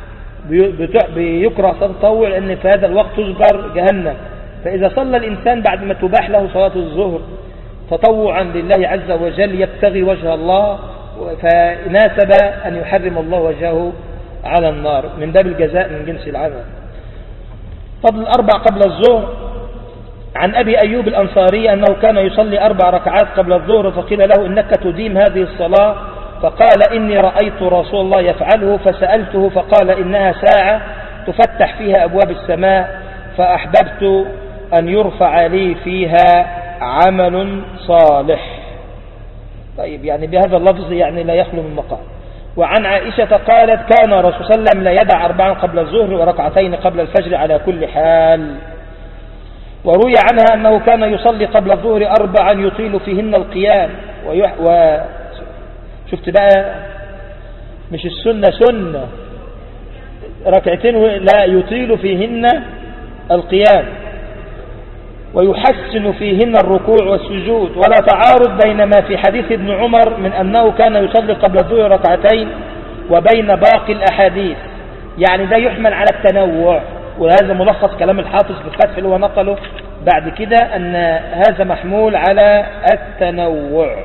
بيكره تطوع لأن في هذا الوقت تسجر جهنم فإذا صلى الإنسان بعد ما تباح له صلاة الظهر تطوعا لله عز وجل يبتغي وجه الله فناسب أن يحرم الله وجهه على النار من باب الجزاء من جنس العمل فضل الأربع قبل الظهر عن أبي أيوب الأنصاري أنه كان يصلي أربع ركعات قبل الظهر فقيل له إنك تديم هذه الصلاة فقال إني رأيت رسول الله يفعله فسألته فقال إنها ساعة تفتح فيها أبواب السماء فأحببت أن يرفع لي فيها عمل صالح طيب يعني بهذا اللفظ يعني لا يخلو من مقام وعن عائشة قالت كان رسول صلى الله عليه وسلم لا يدع أربعا قبل الظهر وركعتين قبل الفجر على كل حال وروي عنها أنه كان يصلي قبل الظهر أربعا يطيل فيهن القيام ويح و شفت بقى مش السنة سنة ركعتين لا يطيل فيهن القيام ويحسن فيهن الركوع والسجود ولا تعارض بين ما في حديث ابن عمر من أنه كان يصلي قبل الظهر ركعتين وبين باقي الأحاديث يعني ده يحمل على التنوع وهذا ملخص كلام الحافظ في الفتح اللي هو نقله بعد كده أن هذا محمول على التنوع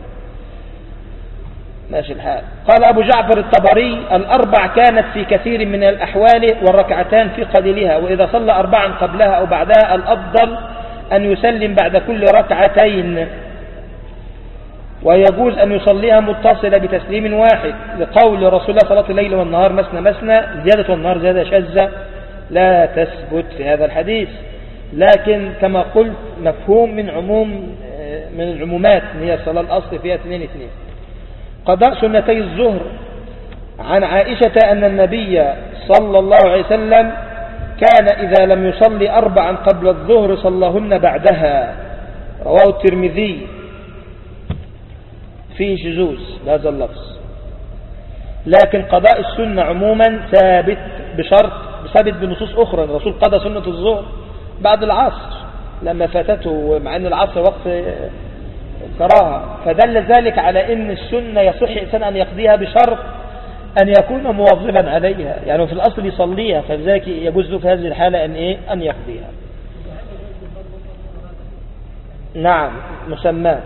ماشي الحال قال أبو جعفر الطبري الأربع كانت في كثير من الأحوال والركعتان في قليلها وإذا صلى أربعا قبلها أو بعدها الأفضل أن يسلم بعد كل ركعتين ويجوز أن يصليها متصلة بتسليم واحد لقول رسول الله صلاة الليل والنهار مسنا مسنا زيادة والنهار زيادة شاذة لا تثبت في هذا الحديث لكن كما قلت مفهوم من عموم من العمومات هي الصلاة الأصل فيها اثنين اثنين قضاء سنتي الظهر عن عائشة أن النبي صلى الله عليه وسلم كان إذا لم يصلي أربعا قبل الظهر صلىهن بعدها رواه الترمذي فيه شذوذ بهذا اللفظ لكن قضاء السنة عموما ثابت بشرط ثابت بنصوص أخرى الرسول قضى سنة الظهر بعد العصر لما فاتته مع أن العصر وقت كراهة فدل ذلك على أن السنة يصح إنسان أن يقضيها بشرط أن يكون مواظبا عليها يعني في الأصل يصليها فلذلك يجوز له في هذه الحالة أن, إيه؟ أن يقضيها نعم مسمى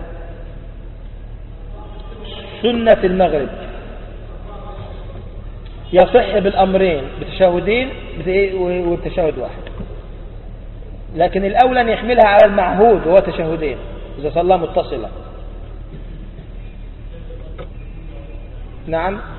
سنة المغرب يصح بالأمرين بتشهدين والتشهد واحد لكن الأولى أن يحملها على المعهود وهو تشهدين إذا صلى متصلة نعم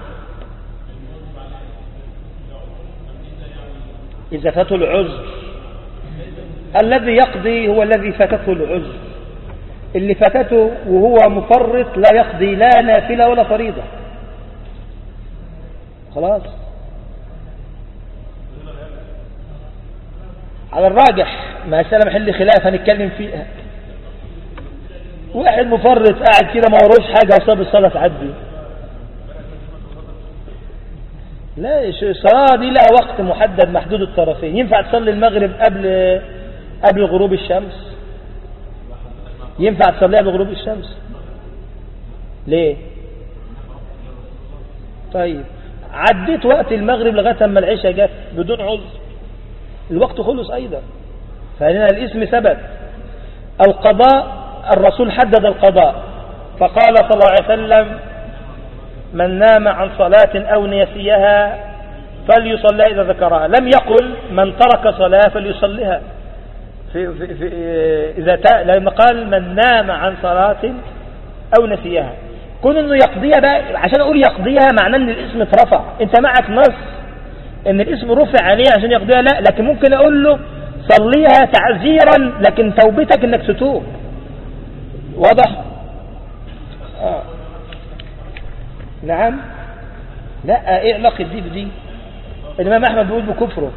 إذا فاته العذر الذي يقضي هو الذي فاتته العذر اللي فاتته وهو مفرط لا يقضي لا نافلة ولا فريضة خلاص على الراجح ما سلم محل خلاف هنتكلم فيها واحد مفرط قاعد كده ما وروش حاجة وصاب الصلاة تعدي لا الصلاة دي لها وقت محدد محدود الطرفين ينفع تصلي المغرب قبل قبل غروب الشمس ينفع تصليها قبل غروب الشمس ليه طيب عديت وقت المغرب لغاية اما العشاء جت بدون عذر الوقت خلص أيضا فهنا الاسم ثبت القضاء الرسول حدد القضاء فقال صلى الله عليه وسلم من نام عن صلاة أو نسيها فليصلى إذا ذكرها لم يقل من ترك صلاة فليصليها في في في إذا تا لما قال من نام عن صلاة أو نسيها كون انه يقضيها بقى عشان اقول يقضيها معناه ان الاسم اترفع انت معك نص ان الاسم رفع عليه عشان يقضيها لا لكن ممكن اقول له صليها تعزيرا لكن توبتك انك تتوب واضح آه. نعم لا ايه علاقة دي بدي الامام احمد بيقول بكفره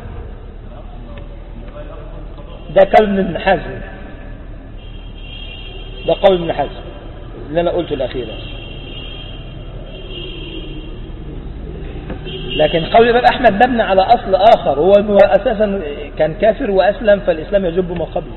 ده كلام ابن حزم ده قول ابن حزم اللي انا قلته الاخير لكن قول الامام احمد مبني على اصل اخر هو انه اساسا كان كافر واسلم فالاسلام يجب ما قبله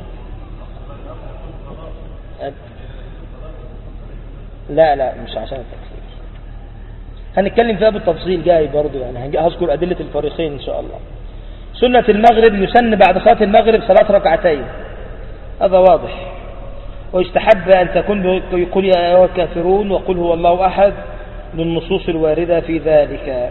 لا لا مش عشان التكفير هنتكلم فيها بالتفصيل جاي برضو يعني هذكر أدلة الفريقين إن شاء الله سنة المغرب يسن بعد صلاة المغرب صلاة ركعتين هذا واضح ويستحب أن تكون يقول يا أيها الكافرون وقل هو الله أحد للنصوص الواردة في ذلك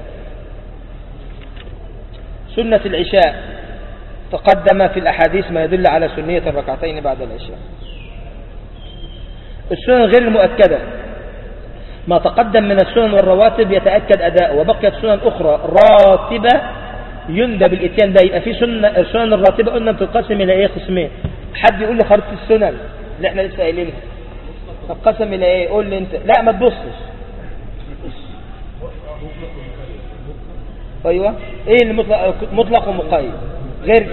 سنة العشاء تقدم في الأحاديث ما يدل على سنية الركعتين بعد العشاء السنن غير المؤكدة ما تقدم من السنن والرواتب يتأكد أداء وبقيت سنن أخرى راتبة يندب الاتيان ده يبقى في سنة السنن الراتبة قلنا بتنقسم إلى إيه قسمين حد يقول لي خريطة السنن اللي احنا لسه قايلينها تنقسم إلى إيه قول لي أنت لا ما تبصش أيوة إيه المطلق مطلق ومقيد غير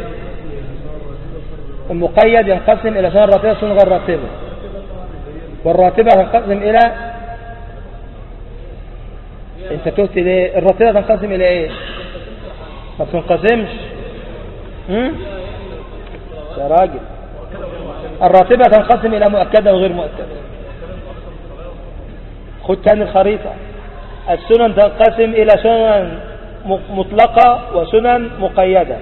المقيد ينقسم إلى سنن راتبة وسنن غير راتبة والراتبة تنقسم إلى انت تهت ليه الراتبة تنقسم الى ايه ما بتنقسمش هم؟ يا راجل الراتبة تنقسم الى مؤكدة وغير مؤكدة خد تاني الخريطة السنن تنقسم الى سنن مطلقة وسنن مقيدة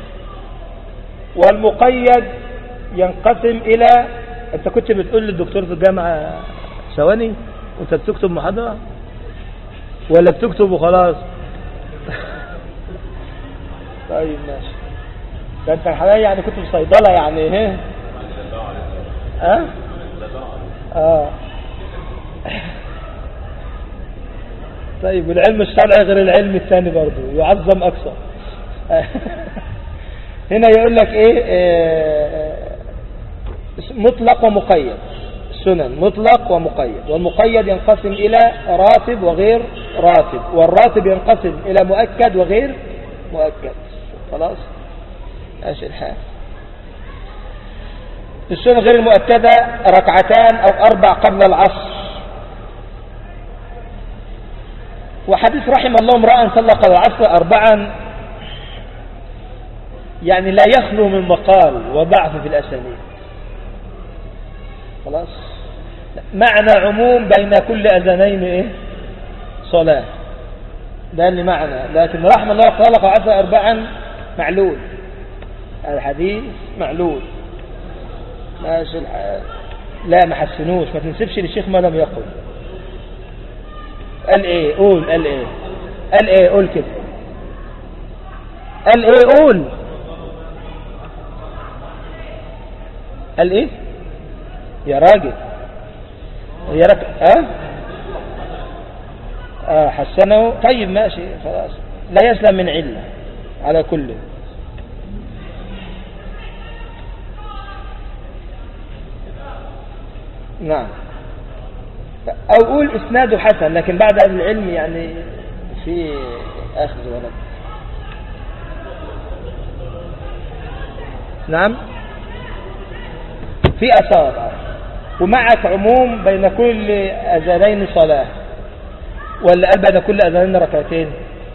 والمقيد ينقسم الى انت كنت بتقول للدكتور في الجامعة ثواني وانت بتكتب محاضرة ولا بتكتب وخلاص طيب ماشي ده انت الحقيقة يعني كنت في صيدلة يعني ايه ها اه طيب والعلم الشرعي غير العلم الثاني برضه يعظم اكثر هنا يقول لك ايه آه مطلق ومقيد سنن مطلق ومقيد والمقيد ينقسم إلى راتب وغير راتب والراتب ينقسم إلى مؤكد وغير مؤكد خلاص ماشي الحال السنة غير المؤكدة ركعتان أو أربع قبل العصر وحديث رحم الله امرأ صلى قبل العصر أربعا يعني لا يخلو من مقال وضعف في الأسانيد خلاص معنى عموم بين كل أذانين إيه؟ صلاة ده اللي معنى لكن رحم الله خلق عسى أربعا معلول الحديث معلول ماشي الحال لا ما حسنوش ما تنسبش للشيخ ما لم يقل قال ايه قول قال ايه قال ايه قول كده قال ايه قول قال ايه يا راجل هي رك... اه اه حسنه طيب ماشي خلاص لا يسلم من علة على كل نعم او قول اسناده حسن لكن بعد اهل العلم يعني في اخذ ولد نعم في اثار ومعك عموم بين كل أذانين صلاة ولا قال بين كل أذانين ركعتين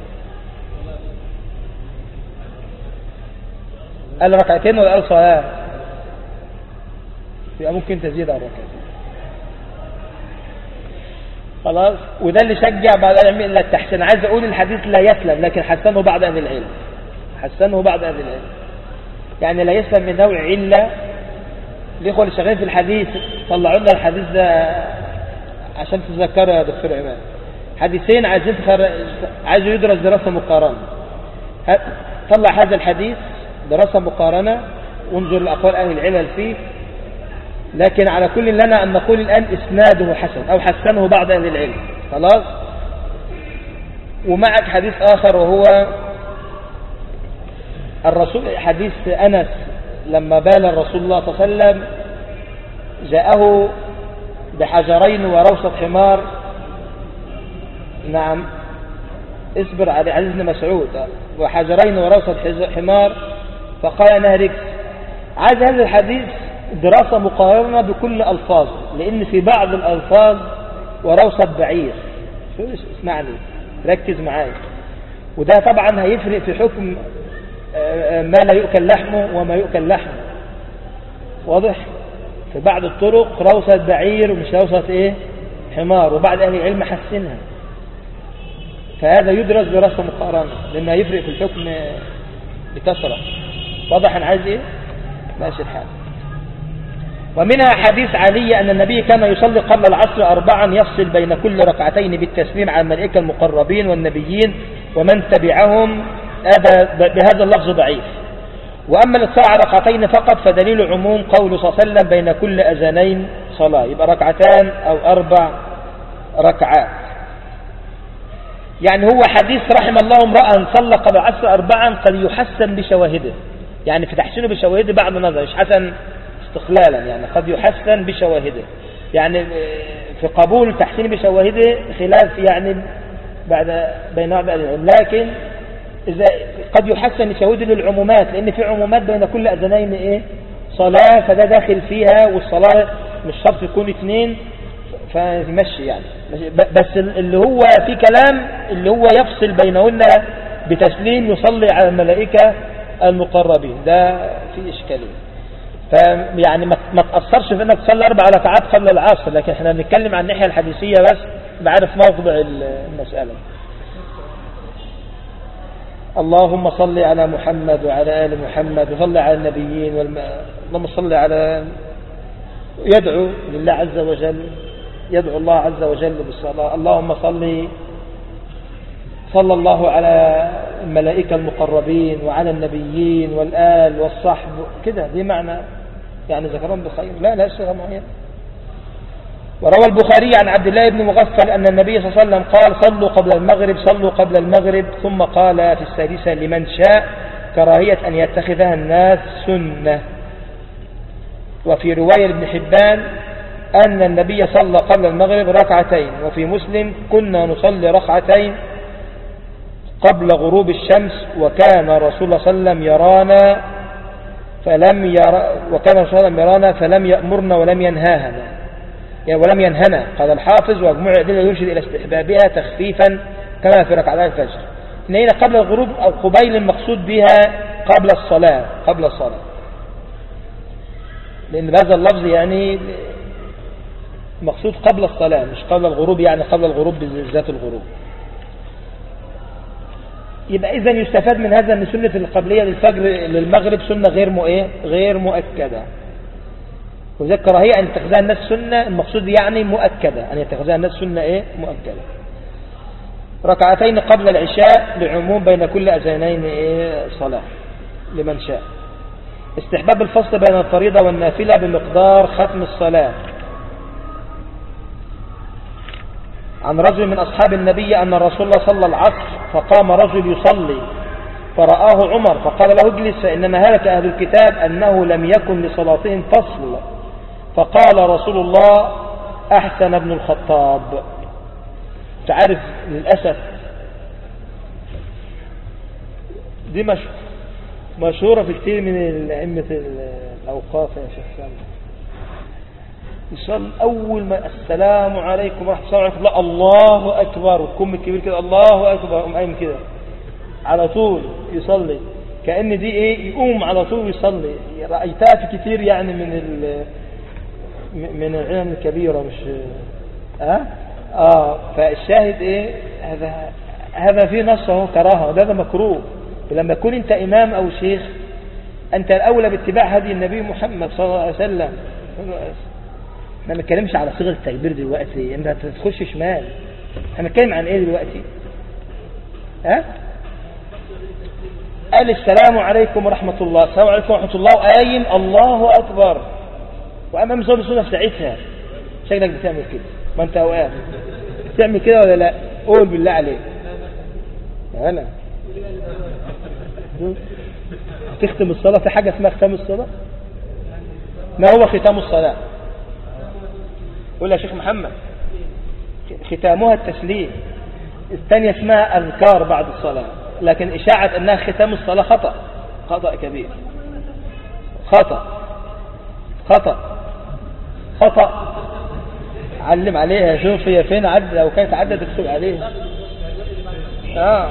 قال ركعتين ولا قال صلاة يبقى ممكن تزيد على ركعتين خلاص وده اللي شجع بعد العلم إلا التحسين عايز أقول الحديث لا يسلم لكن حسنه بعد أهل العلم حسنه بعد أهل العلم يعني لا يسلم من نوع علة الإخوة اللي شغالين في الحديث طلعوا لنا الحديث ده عشان تتذكروا يا دكتور عماد حديثين عايزين تخر... عايزوا يدرس دراسة مقارنة طلع هذا الحديث دراسة مقارنة وانظر لأقوال أهل العلل فيه لكن على كل لنا أن نقول الآن إسناده حسن أو حسنه بعض أهل العلم خلاص ومعك حديث آخر وهو الرسول حديث أنس لما بال الرسول الله صلى الله عليه وسلم جاءه بحجرين وروسة حمار نعم اصبر على عزيز بن مسعود وحجرين وروسة حمار فقال نهرك عايز هذا الحديث دراسة مقارنة بكل ألفاظ لأن في بعض الألفاظ وروسة بعير اسمعني ركز معايا وده طبعا هيفرق في حكم ما لا يؤكل لحمه وما يؤكل لحمه واضح في بعض الطرق روسة بعير ومش روسة ايه حمار وبعض اهل العلم حسنها فهذا يدرس دراسة مقارنة لانه يفرق في الحكم بكثرة واضح انا عايز ايه ماشي الحال ومنها حديث علي أن النبي كان يصلي قبل العصر أربعا يفصل بين كل ركعتين بالتسليم على الملائكة المقربين والنبيين ومن تبعهم هذا بهذا اللفظ ضعيف وأما الاتصال على ركعتين فقط فدليل عموم قول صلى الله عليه وسلم بين كل أذانين صلاة يبقى ركعتان أو أربع ركعات يعني هو حديث رحم الله امرأ صلى قبل العصر أربعا قد يحسن بشواهده يعني في تحسينه بشواهده بعد النظر مش حسن استقلالا يعني قد يحسن بشواهده يعني في قبول تحسين بشواهده خلاف يعني بعد بين بعض العلم لكن إذا قد يحسن بشواهده للعمومات لأن في عمومات بين كل أذنين إيه صلاة فده داخل فيها والصلاة مش شرط يكون اثنين فيمشي يعني بس اللي هو في كلام اللي هو يفصل بينهن بتسليم يصلي على الملائكة المقربين ده في إشكالية فيعني ما تأثرش في انك تصلي اربع ركعات قبل العصر لكن احنا بنتكلم عن الناحية الحديثية بس بعرف موضع المسألة اللهم صل على محمد وعلى آل محمد وصل على النبيين والم... اللهم صل على يدعو لله عز وجل يدعو الله عز وجل بالصلاة اللهم صل صلى الله على الملائكة المقربين وعلى النبيين والآل والصحب كده دي معنى يعني ذكرهم بخير لا لا صيغة معينة وروى البخاري عن عبد الله بن مغفل أن النبي صلى الله عليه وسلم قال صلوا قبل المغرب صلوا قبل المغرب ثم قال في السادسة لمن شاء كراهية أن يتخذها الناس سنة وفي رواية ابن حبان أن النبي صلى قبل المغرب ركعتين وفي مسلم كنا نصلي ركعتين قبل غروب الشمس وكان رسول الله صلى الله عليه وسلم يرانا فلم يرى وكان رسول الله يرانا فلم يأمرنا ولم ينهانا يعني ولم ينهنا قال الحافظ ومجموع الأدلة يرشد إلى استحبابها تخفيفا كما في ركعتي الفجر هنا قبل الغروب أو قبيل المقصود بها قبل الصلاة قبل الصلاة لأن بهذا اللفظ يعني مقصود قبل الصلاة مش قبل الغروب يعني قبل الغروب بذات الغروب يبقى إذا يستفاد من هذا أن سنة القبلية للفجر للمغرب سنة غير مو إيه؟ غير مؤكدة وذلك كراهية أن يتخذها الناس سنة المقصود يعني مؤكدة أن يتخذها الناس سنة إيه؟ مؤكدة ركعتين قبل العشاء لعموم بين كل أذانين إيه؟ صلاة لمن شاء استحباب الفصل بين الفريضة والنافلة بمقدار ختم الصلاة عن رجل من أصحاب النبي أن الرسول الله صلى العصر فقام رجل يصلي فرآه عمر فقال له اجلس فإنما هلك أهل الكتاب أنه لم يكن لصلاتهم فصل فقال رسول الله أحسن ابن الخطاب تعرف للأسف دي مشهورة في كثير من أئمة الأوقاف يا شيخ سامي يصلي أول ما السلام عليكم ورحمة الله وبركاته الله أكبر والكم الكبير كده الله أكبر قوم قايم كده على طول يصلي كأن دي إيه يقوم على طول يصلي رأيتها في كثير يعني من ال من العلم الكبيرة مش ها آه؟, اه فالشاهد ايه هذا هذا في نص اهو كراهه ده, ده مكروه ولما تكون انت امام او شيخ انت الاولى باتباع هدي النبي محمد صلى الله عليه وسلم احنا ما بنتكلمش على صيغه التكبير دلوقتي انت تخش شمال احنا بنتكلم عن ايه دلوقتي ها قال السلام عليكم ورحمة الله السلام عليكم ورحمة الله وقايم الله أكبر وأمام صلى السنة في ساعتها شكلك بتعمل كده ما أنت أوقات بتعمل كده ولا لا قول بالله عليك أنا تختم الصلاة في حاجة اسمها ختام الصلاة ما هو ختام الصلاة قول يا شيخ محمد ختامها التسليم الثانية اسمها أذكار بعد الصلاة لكن إشاعة أنها ختام الصلاة خطأ خطأ كبير خطأ خطأ خطأ علم عليها شوف هي فين عد لو كانت عدت تكتب عليها آه.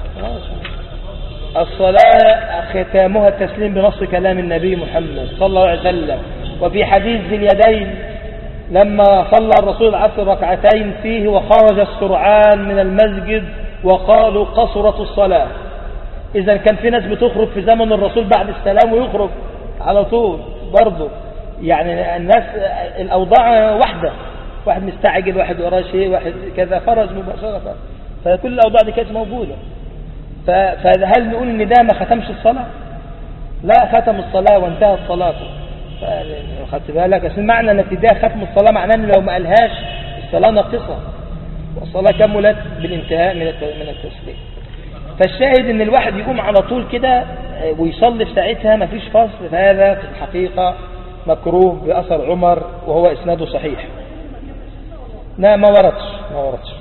الصلاة ختامها التسليم بنص كلام النبي محمد صلى الله عليه وسلم وفي حديث ذي اليدين لما صلى الرسول العصر ركعتين فيه وخرج السرعان من المسجد وقالوا قصرت الصلاة إذا كان في ناس بتخرج في زمن الرسول بعد السلام ويخرج على طول برضه يعني الناس الأوضاع واحدة واحد مستعجل واحد وراه شيء واحد كذا خرج مباشرة فكل الأوضاع دي كانت موجودة فهل نقول ان ده ما ختمش الصلاة لا ختم الصلاة وانتهت صلاته خدت بالك بس معنى ان ابتداء ختم الصلاة معناه ان لو ما قالهاش الصلاة ناقصة والصلاة كملت بالانتهاء من من التسليم فالشاهد ان الواحد يقوم على طول كده ويصلي في ساعتها ما فيش فصل فهذا في الحقيقة مكروه بأثر عمر وهو إسناده صحيح لا ما وردش ما وردش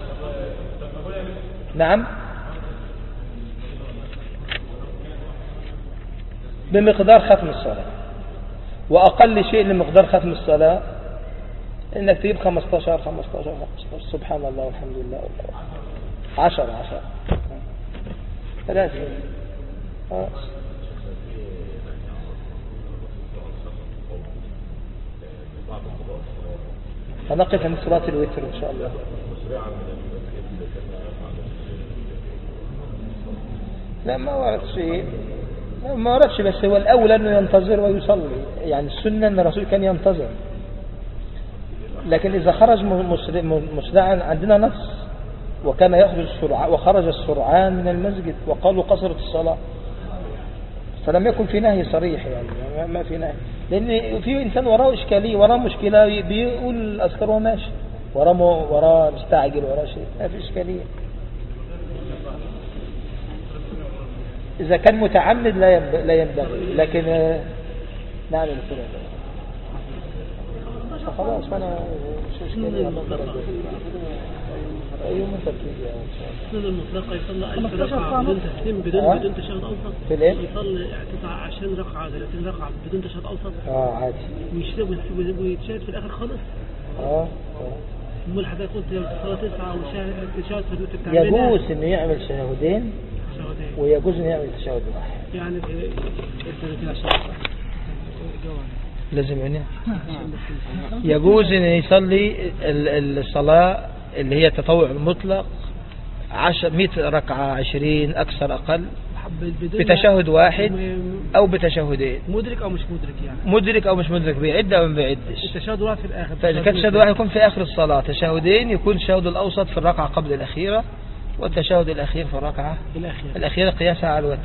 نعم بمقدار ختم الصلاة وأقل شيء لمقدار ختم الصلاة إنك تجيب 15 15 15 سبحان الله والحمد لله والله 10 10 ثلاثة آه. هنقف عند صلاة الوتر إن شاء الله لا ما ورد شيء ما وردش بس هو الأولى أنه ينتظر ويصلي يعني السنة أن الرسول كان ينتظر لكن إذا خرج مسرعا عندنا نص وكان يخرج السرعان وخرج السرعان من المسجد وقالوا قصرت الصلاة فلم يكن في نهي صريح يعني ما في نهي لأن في إنسان وراه إشكالية وراه مشكلة بيقول الأذكار وهو ماشي وراه وراه مستعجل وراه شيء ما في إشكالية إذا كان متعمد لا لا ينبغي لكن نعمل كده خلاص أنا مش إشكالية يوم انت بتيجي يا السنة المطلقة يصلي ألف ركعة بدون تسليم بدون بدون تشهد أوسط في الايه؟ يصلي 29 ركعة 30 ركعة بدون تشهد أوسط اه عادي ويشتغل ويتشهد في الآخر خالص اه امال حضرتك قلت الصلاة تسعة وشهد تشهد في الوقت بتاع يجوز انه يعمل شهودين شهودين ويجوز انه يعمل تشهد واحد يعني في 30 عشان لازم يعني يجوز ان يصلي ال- الصلاة اللي هي التطوع المطلق عشر 100 ركعة 20 أكثر أقل بدون بتشهد واحد م- أو بتشهدين مدرك أو مش مدرك يعني مدرك أو مش مدرك بيعد أو ما بيعدش التشهد واحد في الآخر فإذا كان تشهد واحد يكون في آخر الصلاة تشهدين يكون التشهد الأوسط في الركعة قبل الأخيرة والتشهد الأخير في الركعة في الآخر الأخيرة قياسها على الوتر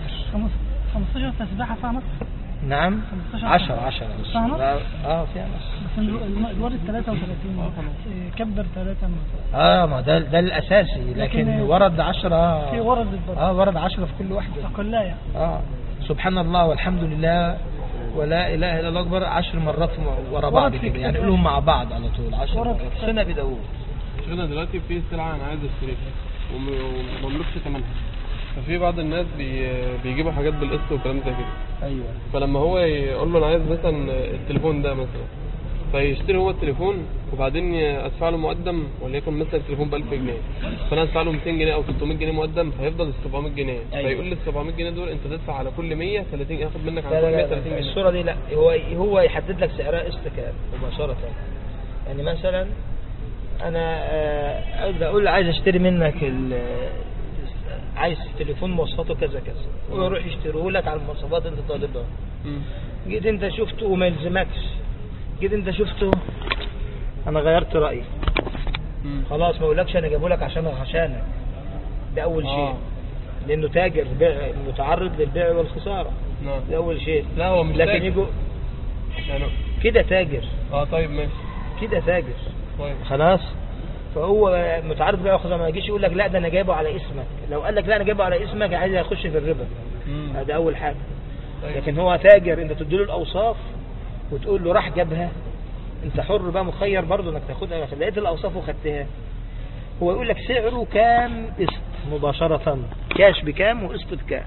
15 تسبيحة ساعة نص نعم 15 عشر عشر ساعة نص؟ اه فيها نص بس الم- الورد 33 إيه، كبر ثلاثة اه ما ده ده الأساسي لكن لكن- ورد عشرة في ورد البر اه ورد عشرة في كل واحدة أقلها يعني اه سبحان الله والحمد لله ولا اله الا الله اكبر عشر مرات ورا بعض ورد في كده يعني كتاب. قولهم مع بعض على طول عشر ورد مرات في كتاب. سنة بداوود شغلنا دلوقتي في سلعة أنا عايز أشتريها وم- ومملكش ثمنها ففي بعض الناس بي... بيجيبوا حاجات بالقسط وكلام زي كده ايوه فلما هو يقول له أنا عايز مثلا التليفون ده مثلا فيشتري هو التليفون وبعدين ادفع له مقدم وليكن مثلا التليفون ب 1000 جنيه فانا ادفع له 200 جنيه او 300 جنيه مقدم فيفضل ال 700 جنيه أيوة. فيقول لي ال 700 جنيه دول انت تدفع على كل 100 30 ياخد منك لا على لا كل 100 لا, 30 لا. جنيه الصورة دي لا هو هو يحدد لك سعرها قسط كام مباشرة يعني مثلا انا آه، ابدا اقول له عايز اشتري منك ال عايز تليفون مواصفاته كذا كذا ويروح يشتريه لك على المواصفات اللي انت طالبها مم. جيت انت شفته وما يلزمكش جيت انت شفته انا غيرت رايي مم. خلاص ما اقولكش انا جابه لك عشان عشانك ده اول آه. شيء لانه تاجر بيع متعرض للبيع والخساره نعم ده اول شيء لا هو مش لكن تاجر. يجوا يعني كده تاجر اه طيب ماشي كده تاجر طيب خلاص فهو متعرض بقى خصوصا ما يجيش يقول لك لا ده انا جايبه على اسمك لو قال لك لا انا جايبه على اسمك عايز يخش في الربا مم. هذا اول حاجه طيب. لكن هو تاجر انت تديله الاوصاف وتقول له راح جابها انت حر بقى مخير برضه انك تاخدها لقيت الاوصاف وخدتها هو يقول لك سعره كام قسط مباشرة كاش بكام وقسط بكام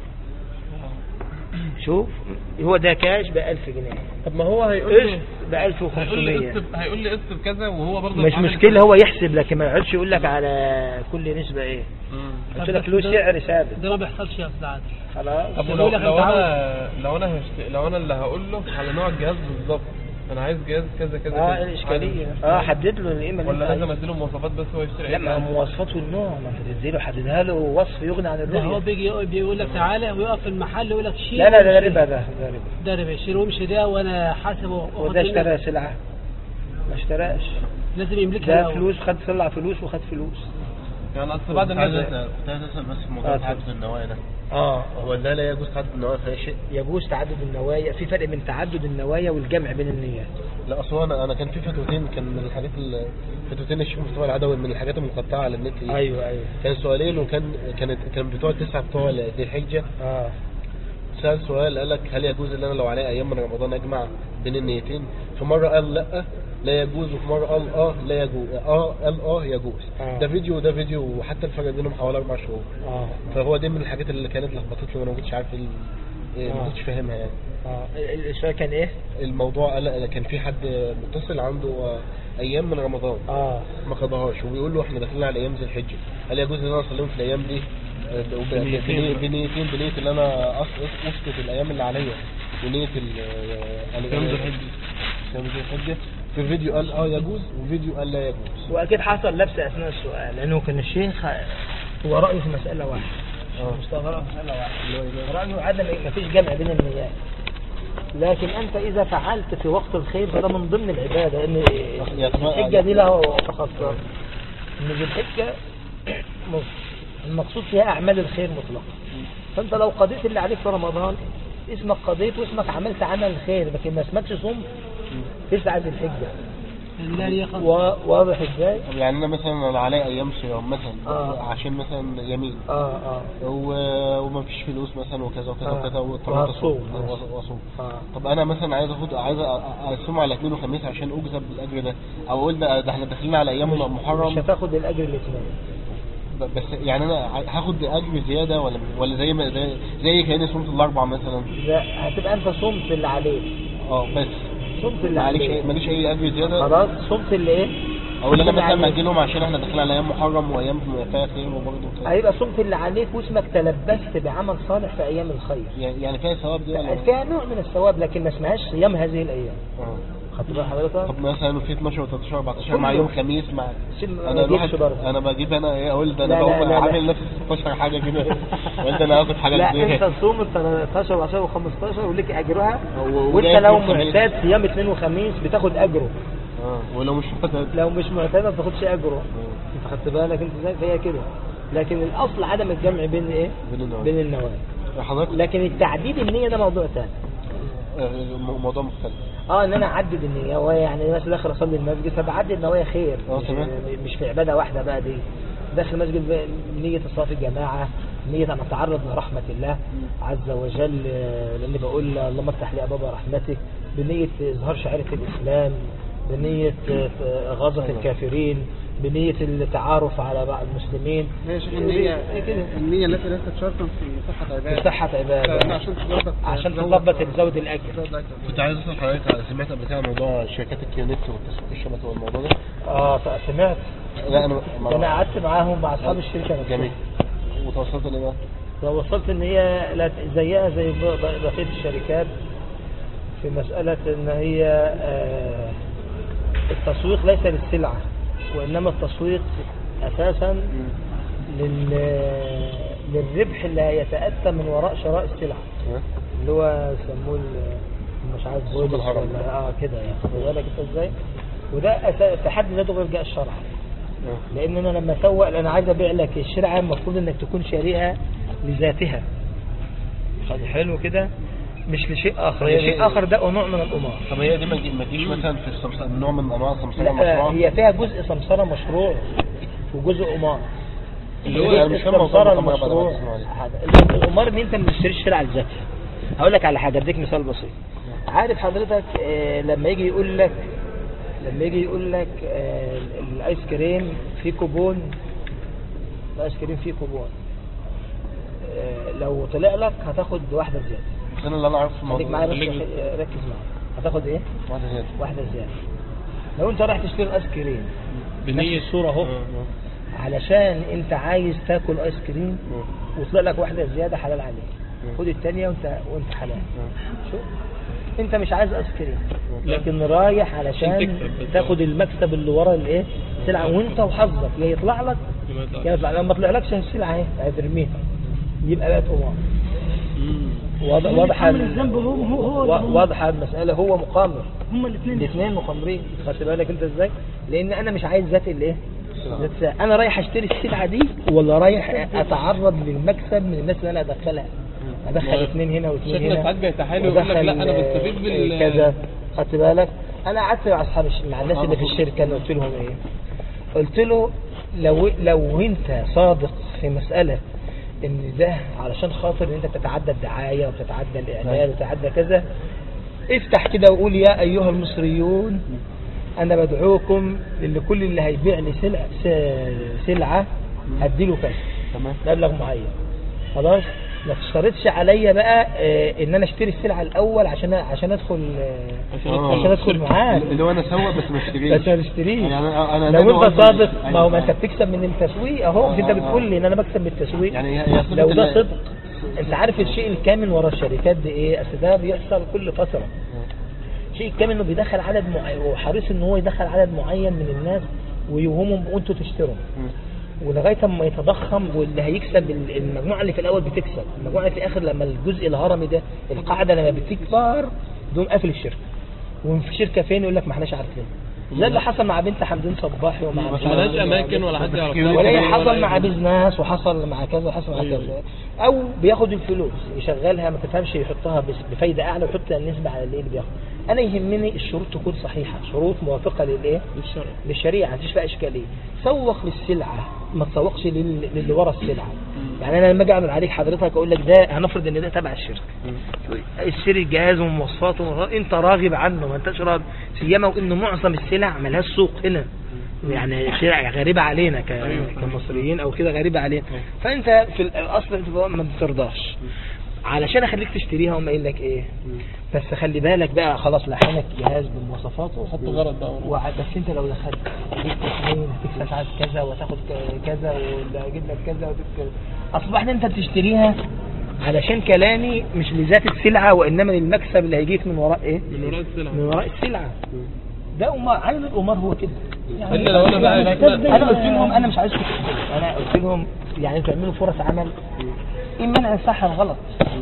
شوف هو ده كاش ب 1000 جنيه طب ما هو هيقول قسط لي ب هيقول لي 1500 قسط هيقول لي قسط بكذا وهو برضه مش عامل مشكلة هو يحسب لكن ما يقعدش يقول لك على كل نسبة ايه مم. قلت لك له سعر ثابت ده ما بيحصلش يا أستاذ عادل خلاص طب يقول لو لك لو أنت انا لو انا هشت... لو انا اللي هقول له على نوع الجهاز بالظبط انا عايز جهاز كذا كذا اه كذا. الاشكالية عايز- اه حدد له القيمة اللي ولا انت لازم عايزها. اديله مواصفات بس هو يشتري لا أي ما هو حاجة؟ مواصفات والنوع ما انت تديله حددها له وصف يغني عن ده هو الرؤية بيجي بيقول لك تعالى ويقف في المحل يقول لك شيل لا لا ده وامشي. ربا ده ده ربا ده ربا شيل وامشي ده وانا حاسب هو ده اشترى سلعة ما اشتراش لازم يملكها ده الأول. فلوس خد طلع فلوس وخد فلوس يعني اصل بعد كنت عايز الناس أسأل- كنت عايز اسال بس في موضوع آه، تعدد النوايا ده اه هو ده لا يجوز تعدد النوايا في اي شيء يجوز تعدد النوايا في فرق بين تعدد النوايا والجمع بين النيات لا اصل انا انا كان في فتوتين كان من الحاجات ال- فتوتين الشيخ مصطفى العدوي من الحاجات المقطعه على النت دي. ايوه ايوه كان سؤالين وكان كانت كان بتوع التسعه بتوع ذي الحجه اه سأل سؤال قال لك هل يجوز ان انا لو عليا ايام من رمضان اجمع بين النيتين في مره قال لا لا يجوز وفي مره قال اه لا يجوز اه قال اه يجوز آه. ده فيديو وده فيديو وحتى الفرق بينهم حوالي اربع شهور اه فهو دي من الحاجات اللي كانت لخبطتني وانا ما كنتش عارف ال- إيه، ما آه. كنتش فاهمها يعني اه ال- السؤال كان ايه؟ الموضوع قال كان في حد متصل عنده آه، ايام من رمضان اه ما قضاهاش وبيقول له احنا داخلين على ايام ذي الحجه هل يجوز ان انا اصليهم في الايام دي آه، وب- بنيتين بنيتين بنيه ان انا أس- اسقط الايام اللي عليا ونيه ال- آه، صيام ذي الحجة. صيام ذي الحجه في فيديو قال اه يجوز وفيديو قال لا يجوز واكيد حصل لبس اثناء السؤال لانه كان الشيخ هو رايه في مساله واحده اه مصطفى رأيه في مساله واحده رايه عدم ما فيش جمع بين النيات لكن انت اذا فعلت في وقت الخير فده من ضمن العباده ان الحجه دي لها تخصص ان ذي الحجه المقصود فيها اعمال الخير مطلقا فانت لو قضيت اللي عليك في رمضان اسمك قضيت واسمك عملت عمل خير لكن ما اسمكش صمت تسعى ذي الحجه لا ليه خط و- واضح ازاي؟ طب يعني انا مثلا انا عليا ايام صيام مثلا آه. عشان مثلا يمين اه اه و- وما فيش فلوس مثلا وكذا وكذا آه. وكذا واضطريت وهتصوم. أصوم- واصوم اه طب انا مثلا عايز اخد عايز أ- اقسمه على اثنين وخميس عشان اجذب بالاجر ده او اقول ده ده احنا داخلين على ايام مش محرم هتاخد الاجر الاثنين ب- بس يعني انا ع- هاخد اجر زياده ولا ولا زي ما زي, زي كاني صمت الاربع مثلا لا هتبقى انت صمت اللي عليك اه بس صمت اللي معلش عليك ماليش اي اجر زياده خلاص صمت اللي ايه او اللي انا اللي مثلا عليك. باجي لهم عشان احنا داخلين على ايام محرم وايام فيها خير وبرضه كده. هيبقى صمت اللي عليك واسمك تلبست بعمل صالح في ايام الخير يعني يعني فيها ثواب دي ولا فيها نوع من الثواب لكن ما اسمهاش صيام هذه الايام اه خدت بال حضرتك طب مثلا في 12 و 13 14 كله. مع يوم خميس مع سن- ما انا الواحد تجيبش برضه. انا بجيب انا ايه اقول ده انا لا، لا، بقوم لا، لا. عامل نفسي 16 حاجه كده وانت انا هاخد حاجه لا كبيرة. انت تصوم ال 13 و10 و15 وليك اجرها و- وانت وجاي لو اثنين وخميس. معتاد صيام اثنين وخميس بتاخد اجره اه ولو مش معتاد لو مش معتاد ما بتاخدش اجره انت خدت بالك انت ازاي فهي كده لكن الاصل عدم الجمع بين ايه بين النوعين. بين النوايا حضرتك لكن التعديد النية ده موضوع ثاني آه، م- موضوع مختلف اه ان انا اعدد النية هو يعني مثلا داخل اصلي المسجد فبعدد نوايا خير اه، مش, تمام. مش في عبادة واحدة بقى دي داخل المسجد ب- بنية الصلاة في الجماعة نية أن أتعرض لرحمة الله عز وجل آه، لأني بقول اللهم افتح لي أبواب رحمتك بنية إظهار شعيرة الإسلام بنية آه، غزة الكافرين بنية التعارف على بعض المسلمين ماشي إيه النية كده النية التي ليست شرطا في صحة عبادة في صحة عبادة عشان تظبط عشان تظبط زود الأجر تزود الأجر. كنت عايز اسال حضرتك سمعت قبل كده عن موضوع شركات الكيونت والتسويق الشبكه والموضوع ده اه سمعت لا انا ده انا قعدت معاهم مع اصحاب الشركه نفسها. جميل وتوصلت لايه بقى؟ ووصلت ان هي لا- زيها زي ب- بقيه الشركات في مساله ان هي آه، التسويق ليس للسلعه وانما التسويق اساسا لل للربح اللي هيتاتى من وراء شراء السلعه ها؟ اللي هو يسموه ال- مش عارف سوق بولس الهرم. ولا اه كده يعني خد بالك انت ازاي وده أسا- في حد ذاته غير جاء الشرع اه. لان انا لما اسوق انا عايز ابيع لك الشرعه المفروض انك تكون شاريها لذاتها خد حلو كده مش لشيء اخر هي- لشيء اخر ده نوع من الامور طب هي دي ما تجي- ما تجيش مثلا في السمسرة نوع من انواع السمسرة لا المشروع هي فيها جزء سمسره مشروع وجزء قمار اللي هو جزء أنا مش فاهم موضوع السمسره القمار بقى، المشروع أنا بسمع عليه. هذا. القمار ان انت ما بتشتريش الشرعه لذاتها هقول لك على حاجه اديك مثال بسيط عارف حضرتك آه، لما يجي يقول لك لما يجي يقول لك آه، الايس كريم فيه كوبون الايس كريم فيه كوبون آه، لو طلع لك هتاخد واحده زياده بس انا اللي انا عارفه في خليك الموضوع معايا بس خليك- آه، ركز معايا هتاخد ايه واحدة زيادة واحده زياده لو انت رايح تشتري ايس كريم بنية نفس الصورة اهو. آه. علشان انت عايز تاكل ايس كريم وطلع لك واحده زياده حلال عليك خد الثانيه وانت وانت حلال شوف انت مش عايز ايس كريم لكن رايح علشان عشان تكسب بس. تاخد المكسب اللي ورا الايه السلعه وانت وحظك يا يطلع لك يا يطلع لما طلعلكش السلعه اهي هترميها يبقى بقت قمار مم. واضح واضح يتحمل الذنب هو هو هو اللي هو- واضحه المساله هو مقامر هما الاثنين الاثنين مقامرين خدت بالك انت ازاي لان انا مش عايز ذات الايه ذات ساعة. انا رايح اشتري السلعه دي ولا رايح اتعرض للمكسب من الناس اللي انا ادخلها ادخل اثنين هنا واثنين شكلك هنا ساعات بيتحايل ويقول لك وأدخل، لا انا آه، بستفيد بال كذا خدت بالك انا قعدت مع اصحاب الش- مع الناس اللي في الشركه انا قلت لهم ايه قلت له لو لو انت صادق في مساله ان ده علشان خاطر ان انت تتعدى الدعايه وتتعدى الاعلان وتتعدى كذا افتح كده وقول يا ايها المصريون انا بدعوكم اللي كل اللي هيبيع لي سلع س- سلعه هديله كذا تمام مبلغ معين خلاص ما تشترطش عليا بقى آه، ان انا اشتري السلعه الاول عشان عشان ادخل آه، عشان آه. عشان ادخل معاك اللي هو انا اسوق بس ما اشتريش بس ما تشتريش يعني انا انا لو دايما انت قلت- صادق ما هو ما أيوة. انت بتكسب من التسويق اهو مش انت آه، بتقول آه. لي ان انا بكسب من التسويق يعني هي- هي صفة لو ده ال- صدق انت عارف الشيء الكامن ورا الشركات دي ايه اصل ده بيحصل كل فتره شيء كامن انه بيدخل عدد معين وحريص ان هو يدخل عدد معين من الناس ويوهمهم وانتوا تشتروا ولغايه اما يتضخم واللي هيكسب ال- المجموعه اللي في الاول بتكسب المجموعه اللي في الاخر لما الجزء الهرمي ده القاعده لما بتكبر دول قافل الشركه وفي شركه فين يقول لك ما احناش عارفين زي اللي حصل مع بنت حمدين صباحي ومع ما لهاش اماكن ولا حد يعرفها ولا ولا حصل مع أي- بيزنس وحصل مع كذا وحصل مع أيوة. كذا او بياخد الفلوس يشغلها ما تفهمش يحطها بس- بفايده اعلى ويحط النسبه على الايه اللي بياخد انا يهمني الشروط تكون صحيحه شروط موافقه للايه للشرع للشريعه مفيش فيها اشكاليه سوق للسلعه ما تسوقش لل- للي ورا السلعه يعني انا لما اجي اعرض عليك حضرتك اقول لك ده هنفرض ان ده تبع الشركه اشتري الجهاز ومواصفاته انت راغب عنه ما انتش راغب سيما وان معظم السلع ملهاش سوق هنا يعني سلع غريبه علينا ك... كمصريين او كده غريبه علينا فانت في الاصل انت ما بترضاش علشان اخليك تشتريها هم قايل لك ايه بس خلي بالك بقى خلاص لحنك جهاز بمواصفاته حط غرض بقى وع- بس انت لو دخلت جبت اثنين هتكسب ساعات كذا وتاخد ك- كذا ولا اجيب لك كذا وتجيب كذا اصبحت انت بتشتريها علشان كلامي مش لذات السلعه وانما للمكسب اللي هيجيك من وراء ايه؟ من وراء السلعة من وراء السلعه ده أمار عين الأمار هو كده إلا لو أنا بقى يعني أنا قلت لهم أنا مش عايزكم تكسبوا. أنا قلت لهم يعني انتوا تعملوا فرص عمل إما أنا الصح الغلط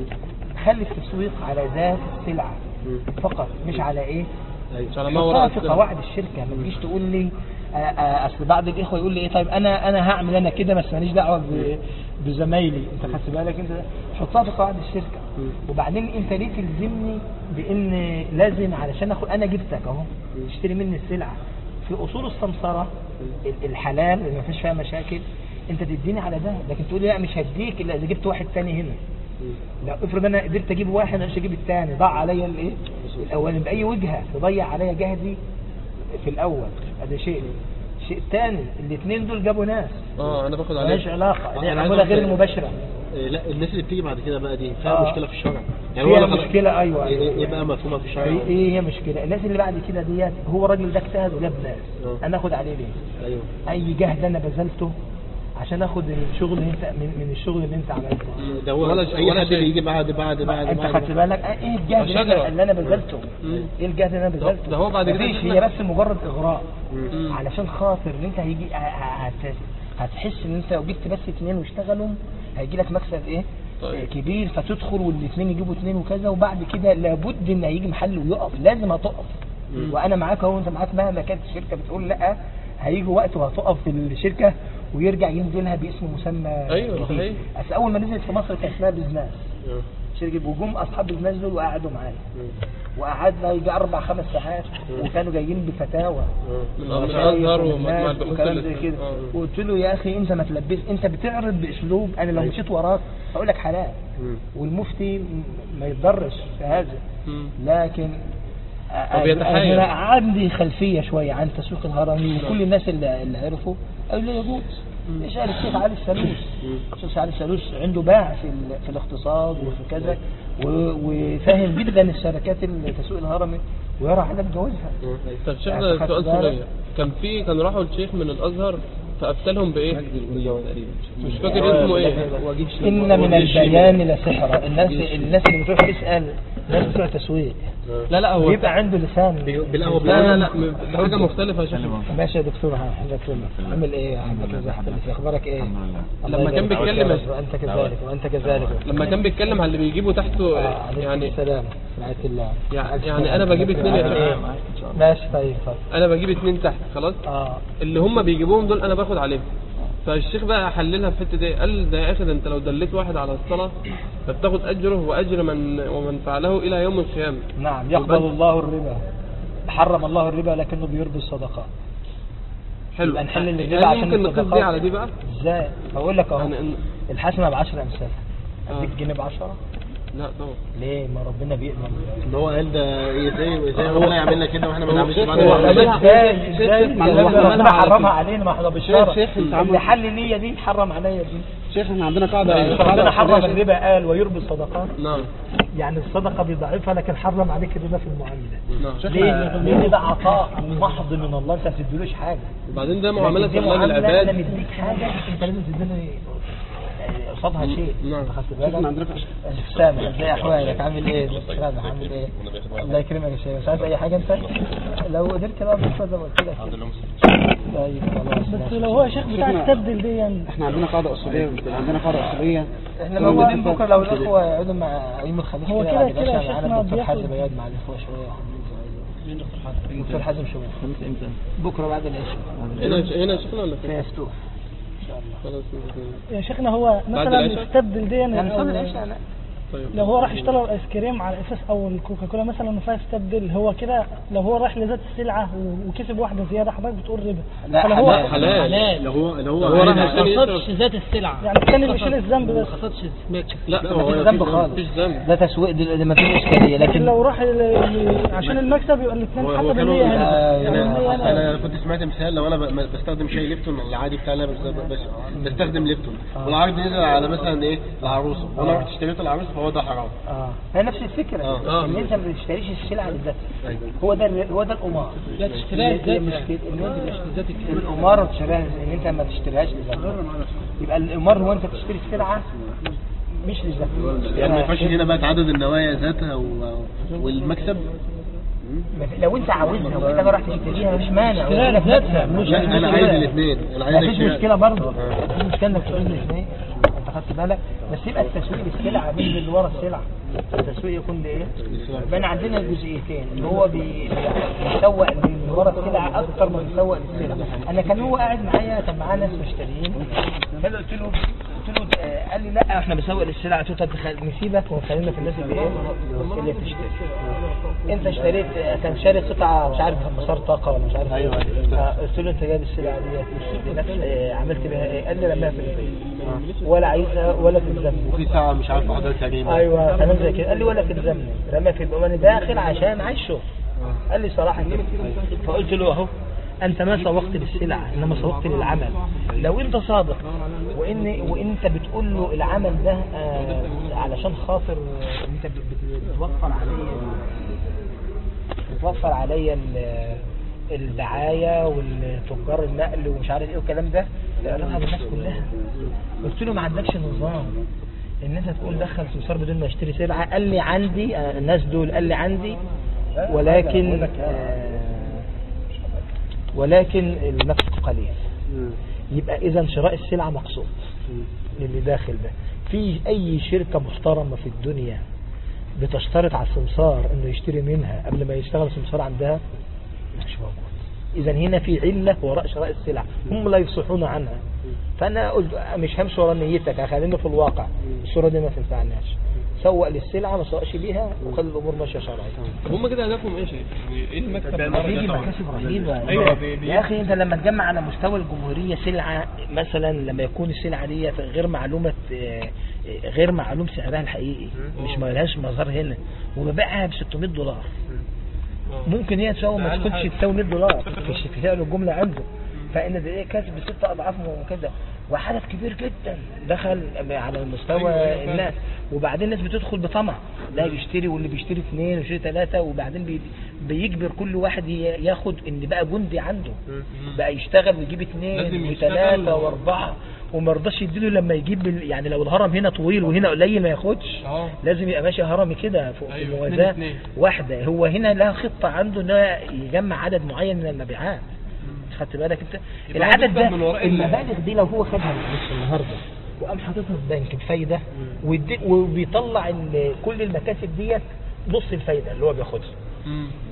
خلي التسويق على ذات السلعة فقط مش على إيه مش على ما حطها وراء في السلعة. قواعد الشركه ما تجيش تقول لي آه، آه، اصل بعض الاخوه يقول لي ايه طيب انا انا هعمل انا كده بس ماليش دعوه ب- بزمايلي انت خدت بالك انت حطها في قواعد الشركه وبعدين انت ليه تلزمني بان لازم علشان اخد انا جبتك اهو تشتري مني السلعه في اصول السمسره ال- الحلال اللي ما فيش فيها مشاكل انت تديني على ده لكن تقول لي لا مش هديك الا اذا جبت واحد تاني هنا لا افرض انا قدرت اجيب واحد انا مش هجيب الثاني ضاع عليا الايه الاولاني باي وجهه تضيع عليا جهدي في الاول هذا شيء شيء ثاني الاثنين دول جابوا ناس اه انا باخد عليه مالهاش علاقه دي أنا عايز عموله غير أعرف- المباشره إيه، لا الناس اللي بتيجي بعد كده بقى دي فيها آه. مشكله في الشرع فيها هو خلاص- مشكله ايوه ايه أيوة. إيه بقى مفهومها في الشرع ايه إيه هي مشكله الناس اللي بعد كده ديت هو الراجل ده اجتهد وجاب ناس آه. انا اخد عليه ليه ايوه اي جهد انا بذلته عشان اخد الشغل اللي انت من, من الشغل اللي انت عملته ده هو ولا- اي ولا حد شيء. بيجي بعد بعد بعد انت بعد خدت بالك آه، ايه الجهد اللي شجرة. انا, اللي أنا بذلته مم. ايه الجهد اللي انا بذلته ده هو بعد كده مفيش يجيب هي لك- بس مجرد اغراء مم. علشان خاطر ان انت هيجي ه- ه- هت- هتحس ان انت لو جبت بس اتنين واشتغلوا هيجي لك مكسب ايه طيب. آه، كبير فتدخل والاثنين يجيبوا اتنين وكذا وبعد كده لابد ان هيجي محل ويقف لازم هتقف وانا معاك اهو انت معاك مهما كانت الشركه بتقول لا هيجي وقت وهتقف في الشركه ويرجع ينزلها باسم مسمى أيوة، جديد. صحيح. اصل اول ما نزلت في مصر كان اسمها بزناس شركه وجم اصحاب بزناس دول وقعدوا معايا وقعدنا يجي اربع خمس ساعات وكانوا جايين بفتاوى من من ومشايخ الازهر ومن ومجمع ناس البحوث وكلام زي الإسلامية. كده آه. وقلت له يا اخي انت ما تلبس انت بتعرض باسلوب انا لو مشيت وراك هقول لك حلال والمفتي م- ما يتضرش في هذا مم. لكن هو بيتحايل. انا عندي خلفيه شويه عن تسويق الهرمي وكل الناس اللي, اللي عرفوا قالوا لي يجوز ايش قال الشيخ علي السلوس الشيخ علي السلوس عنده باع في ال- في الاقتصاد وفي كذا و- وفاهم جدا الشركات التسويق الهرمي ويرى عدم جوازها طب شيخ يعني ده خدت سؤال بالك؟ صغير كان في كان راحوا الشيخ من الازهر فابتلهم بايه؟ مش فاكر اسمه ايه ان من البيان لسحرا الناس الناس اللي بتروح تسال ناس بتوع تسويق لا لا هو بيبقى عنده لسان بالقهوه لا لا لا م- ده حاجه مختلفه يا شيخ ماشي يا دكتور حاجة كلمة عامل ايه يا عم كذا احتمال اخبارك ايه الله لما كان يبارك فيك بيتكلم يا رب. وانت كذلك وانت كذلك لما كان بيتكلم على اللي بيجيبوا تحته آه، عليكم يعني السلام رعاية الله يعني يعني انا بجيب اثنين يا شيخ شاء الله ماشي طيب اتفضل انا بجيب اتنين تحت خلاص اه اللي هم بيجيبوهم دول انا باخد عليهم فالشيخ بقى حللها في حته ايه قال ده يا اخي ده انت لو دليت واحد على الصلاه فبتاخد اجره واجر من ومن فعله الى يوم القيامه نعم يقبل الله الربا حرم الله الربا لكنه بيربي الصدقات حلو يبقى نحل هل الربا عشان ممكن نقيس دي الصدقات؟ على دي بقى ازاي بقول لك اهو يعني إن- الحسنه ب 10 امثال اديك آه. جنيه ب 10 لا طبعا ليه ما ربنا بيأمن ان هو قال ده إيه زي زي ربنا يعملنا كده واحنا ما هو نعملش شيخ بعد هو ما عملها- نعملش. ازاي ازاي شيخ عملها ربنا على حرمها كده. علينا ما احنا بالشرع شيخ، انت عمل- اللي حل النية دي حرم عليا دي شيخ احنا عندنا قاعده ربنا حرم الربا قال ويربي الصدقات نعم يعني الصدقه بيضاعفها لكن حرم عليك الربا في المعامله نعم ليه؟ لان ده عطاء محض من الله انت ما بتديلوش حاجه وبعدين ده معامله لكن دي الله معاملة للعباد انا مديك حاجه انت لازم تديني آه، قصادها شيء نعم. انت خدت شيخ احنا بالك عندنا سامح ازاي احوالك عامل ايه سامح عامل ايه الله يكرمك يا شيخ مش عايز اي حاجه انت لو قدرت بقى بكره زي ما قلت لك طيب خلاص بس ماشي. لو هو شيخ بتاع استبدل دي يعني احنا عندنا قاعده اصوليه عندنا قاعده اصوليه احنا موجودين بكره لو الاخوه يقعدوا مع يوم الخميس هو كده كده- بعد كده العشاء شيخنا معانا الدكتور بياخد- حازم يقعد مع الاخوه شويه دكتور حازم شويه خميس امتى؟ بكره بعد العشاء هنا هنا شيخنا ولا في فين؟ مفتوح خلاص يا شيخنا هو بعد مثلا العشاء؟ استبدل دي يعني يعني صلي أو- العشاء لا طيب لو هو راح اشترى الايس كريم على اساس او الكوكاكولا مثلا فيستبدل هو كده لو هو راح لذات السلعه و- وكسب واحده زياده حضرتك بتقول ربا لا، فلو هو حلال. حلال اللي هو اللي هو هو راح عايز- عشان يشرب ذات السلعة يعني الثاني بيشيل الذنب بس لا ما هو فيش مفيش ذنب خالص مفيش ذنب ده تسويق ده ده ما فيش اشكاليه لكن لكن لو راح ل- ل- عشان المكسب يبقى الاثنين هو هو حسب كانوا النية هنا آه، يعني النية انا هنا انا كنت سمعت مثال لو انا ب- بستخدم شاي ليبتون العادي بتاعنا بس بس بستخدم ليبتون والعرض نزل على مثلا ايه العروسه وانا رحت اشتريت العروسه فهو ده حرام اه هي نفس الفكره آه. ان انت ما بتشتريش السلعه لذاتها هو ده ال- هو ده القمار لا تشتريها هي لذاتها. مشكلة ان انت القمار تشتريها ان انت ما تشتريهاش لذاتها يبقى القمار هو انت تشتري السلعه مش لذاتها يعني ما ينفعش هنا بقى تعدد النوايا ذاتها و- والمكسب ما في- لو انت عاوزها وانت راح تشتريها مش مانع اشتريها ولا لذاتها. مش لا انا عايز الاثنين انا عايز ما فيش اشتري مشكله برضه في مشكله انك تقول الاثنين انت خدت بالك بس يبقى التسويق للسلعه مش اللي ورا السلعه التسويق يكون لايه؟ يبقى انا عندنا جزئيتين اللي هو بي- بيسوق اللي ورا السلعه اكتر ما بيسوق للسلعه انا كان هو قاعد معايا كان معاه ناس مشتريين فانا قلت له قلت له آه، قال لي لا احنا بنسوق للسلعه قلت له طب خل- نسيبك ونخلينا في الناس اللي ايه؟ اللي بتشتري انت اشتريت آه، كان شاري قطعه مش عارف مسار طاقه ولا مش عارف ايوه قلت له انت جايب السلعه دي لنفس آه، عملت بيها ايه؟ قال لي رميها في البيت ولا عايزها ولا تلزمني وفي ساعه مش عارف حضرتك تقريبا ايوه كلام زي كده قال لي ولا تلزمني رمى في البيت وانا داخل عشان عايز شغل قال لي صراحه كده فقلت له اهو انت ما سوقت للسلعه انما سوقت للعمل لو انت صادق وان وانت بتقول له العمل ده آه علشان خاطر آه، انت بت- بت- بتوفر عليا بتوفر عليا ال- الدعايه والتجار النقل ومش عارف ايه والكلام ده اعرضها للناس كلها قلت له ما عندكش نظام ان انت تقول دخل سمسار بدون ما يشتري سلعه قال لي عندي آه، الناس دول قال لي عندي ولكن آه، ولكن المكسب قليل يبقى اذا شراء السلعه مقصود للي داخل ده في اي شركه محترمه في الدنيا بتشترط على السمسار انه يشتري منها قبل ما يشتغل سمسار عندها مش موجود اذا هنا في عله وراء شراء السلع هم لا يفصحون عنها فانا قلت مش همشي ورا نيتك خلينا في الواقع الصوره دي ما تنفعناش سوق للسلعه ما سوقش بيها وخلي الامور ماشيه شرعيه طب هم كده هدفهم ايه شيء؟ يعني ايه المكسب دي مكاسب رهيبه أيوة، بي- بي- يا اخي انت لما تجمع على مستوى الجمهوريه سلعه مثلا لما يكون السلعه دي غير معلومه آه، آه، غير معلوم سعرها الحقيقي مش ما لهاش مظهر هنا وببيعها ب 600 دولار ممكن هي تساوي ما أقل تكونش حاجة. تساوي 100 دولار في في سعر الجمله عنده فان ده ايه كسب ست اضعاف وكده وعدد كبير جدا دخل على مستوى أيوة، أيوة، فعلا. الناس وبعدين الناس بتدخل بطمع ده بيشتري واللي بيشتري اثنين ويشتري ثلاثه وبعدين بي بيجبر كل واحد ي- ياخد ان بقى جندي عنده بقى يشتغل ويجيب لازم اثنين يشتغل وثلاثه و- واربعه وما رضاش يديله لما يجيب ال- يعني لو الهرم هنا طويل وهنا قليل ما ياخدش اه لازم يبقى ماشي هرمي كده فوق أيوة، الموازاه اتنين اتنين. واحده هو هنا لها خطه عنده ان هو يجمع عدد معين من المبيعات خدت بالك انت يبقى هو العدد ده بيكسب من وراء ال- المبالغ دي لو هو خدها بس النهارده وقام حاططها في بنك بفايده ويدي- وبيطلع ال- كل المكاسب ديت نص الفايده اللي هو بياخدها مم.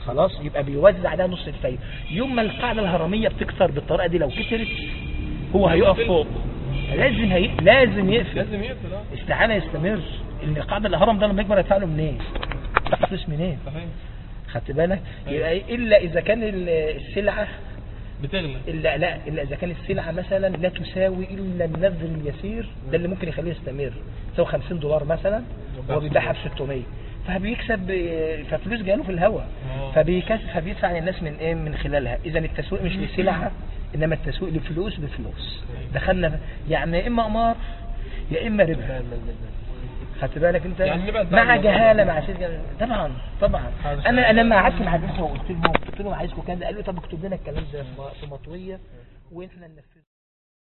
خلاص يبقى بيوزع عليها نص الفايدة يوم ما القاعدة الهرمية بتكسر بالطريقة دي لو كسرت هو هيقف فوق لازم هي... لازم يقفل لازم يقفل اه استحالة يستمر ان القاعدة الهرم ده لما يكبر هيدفع له منين تخصص منين صحيح خدت بالك يبقى الا اذا كان ال- السلعة بتغلى الا لا الا اذا كان السلعة مثلا لا تساوي الا النذر اليسير ده اللي ممكن يخليه يستمر تساوي 50 دولار مثلا هو بيبيعها ب 600 فبيكسب آه، ففلوس جاله في الهواء آه. فبيكسب فبيدفع للناس من ايه من خلالها اذا التسويق مش لسلعة انما التسويق لفلوس بفلوس دخلنا يعني يا اما قمار يا اما ربا خدت بالك انت يعني نبعد بقى مع عن الموضوع جهاله ده. مع سيد طبعا طبعا هذا انا انا لما قعدت مع الاخوه وقلت لهم قلت لهم عايزكم كذا قالوا طب اكتب لنا الكلام ده في م- في مطويه واحنا ننفذه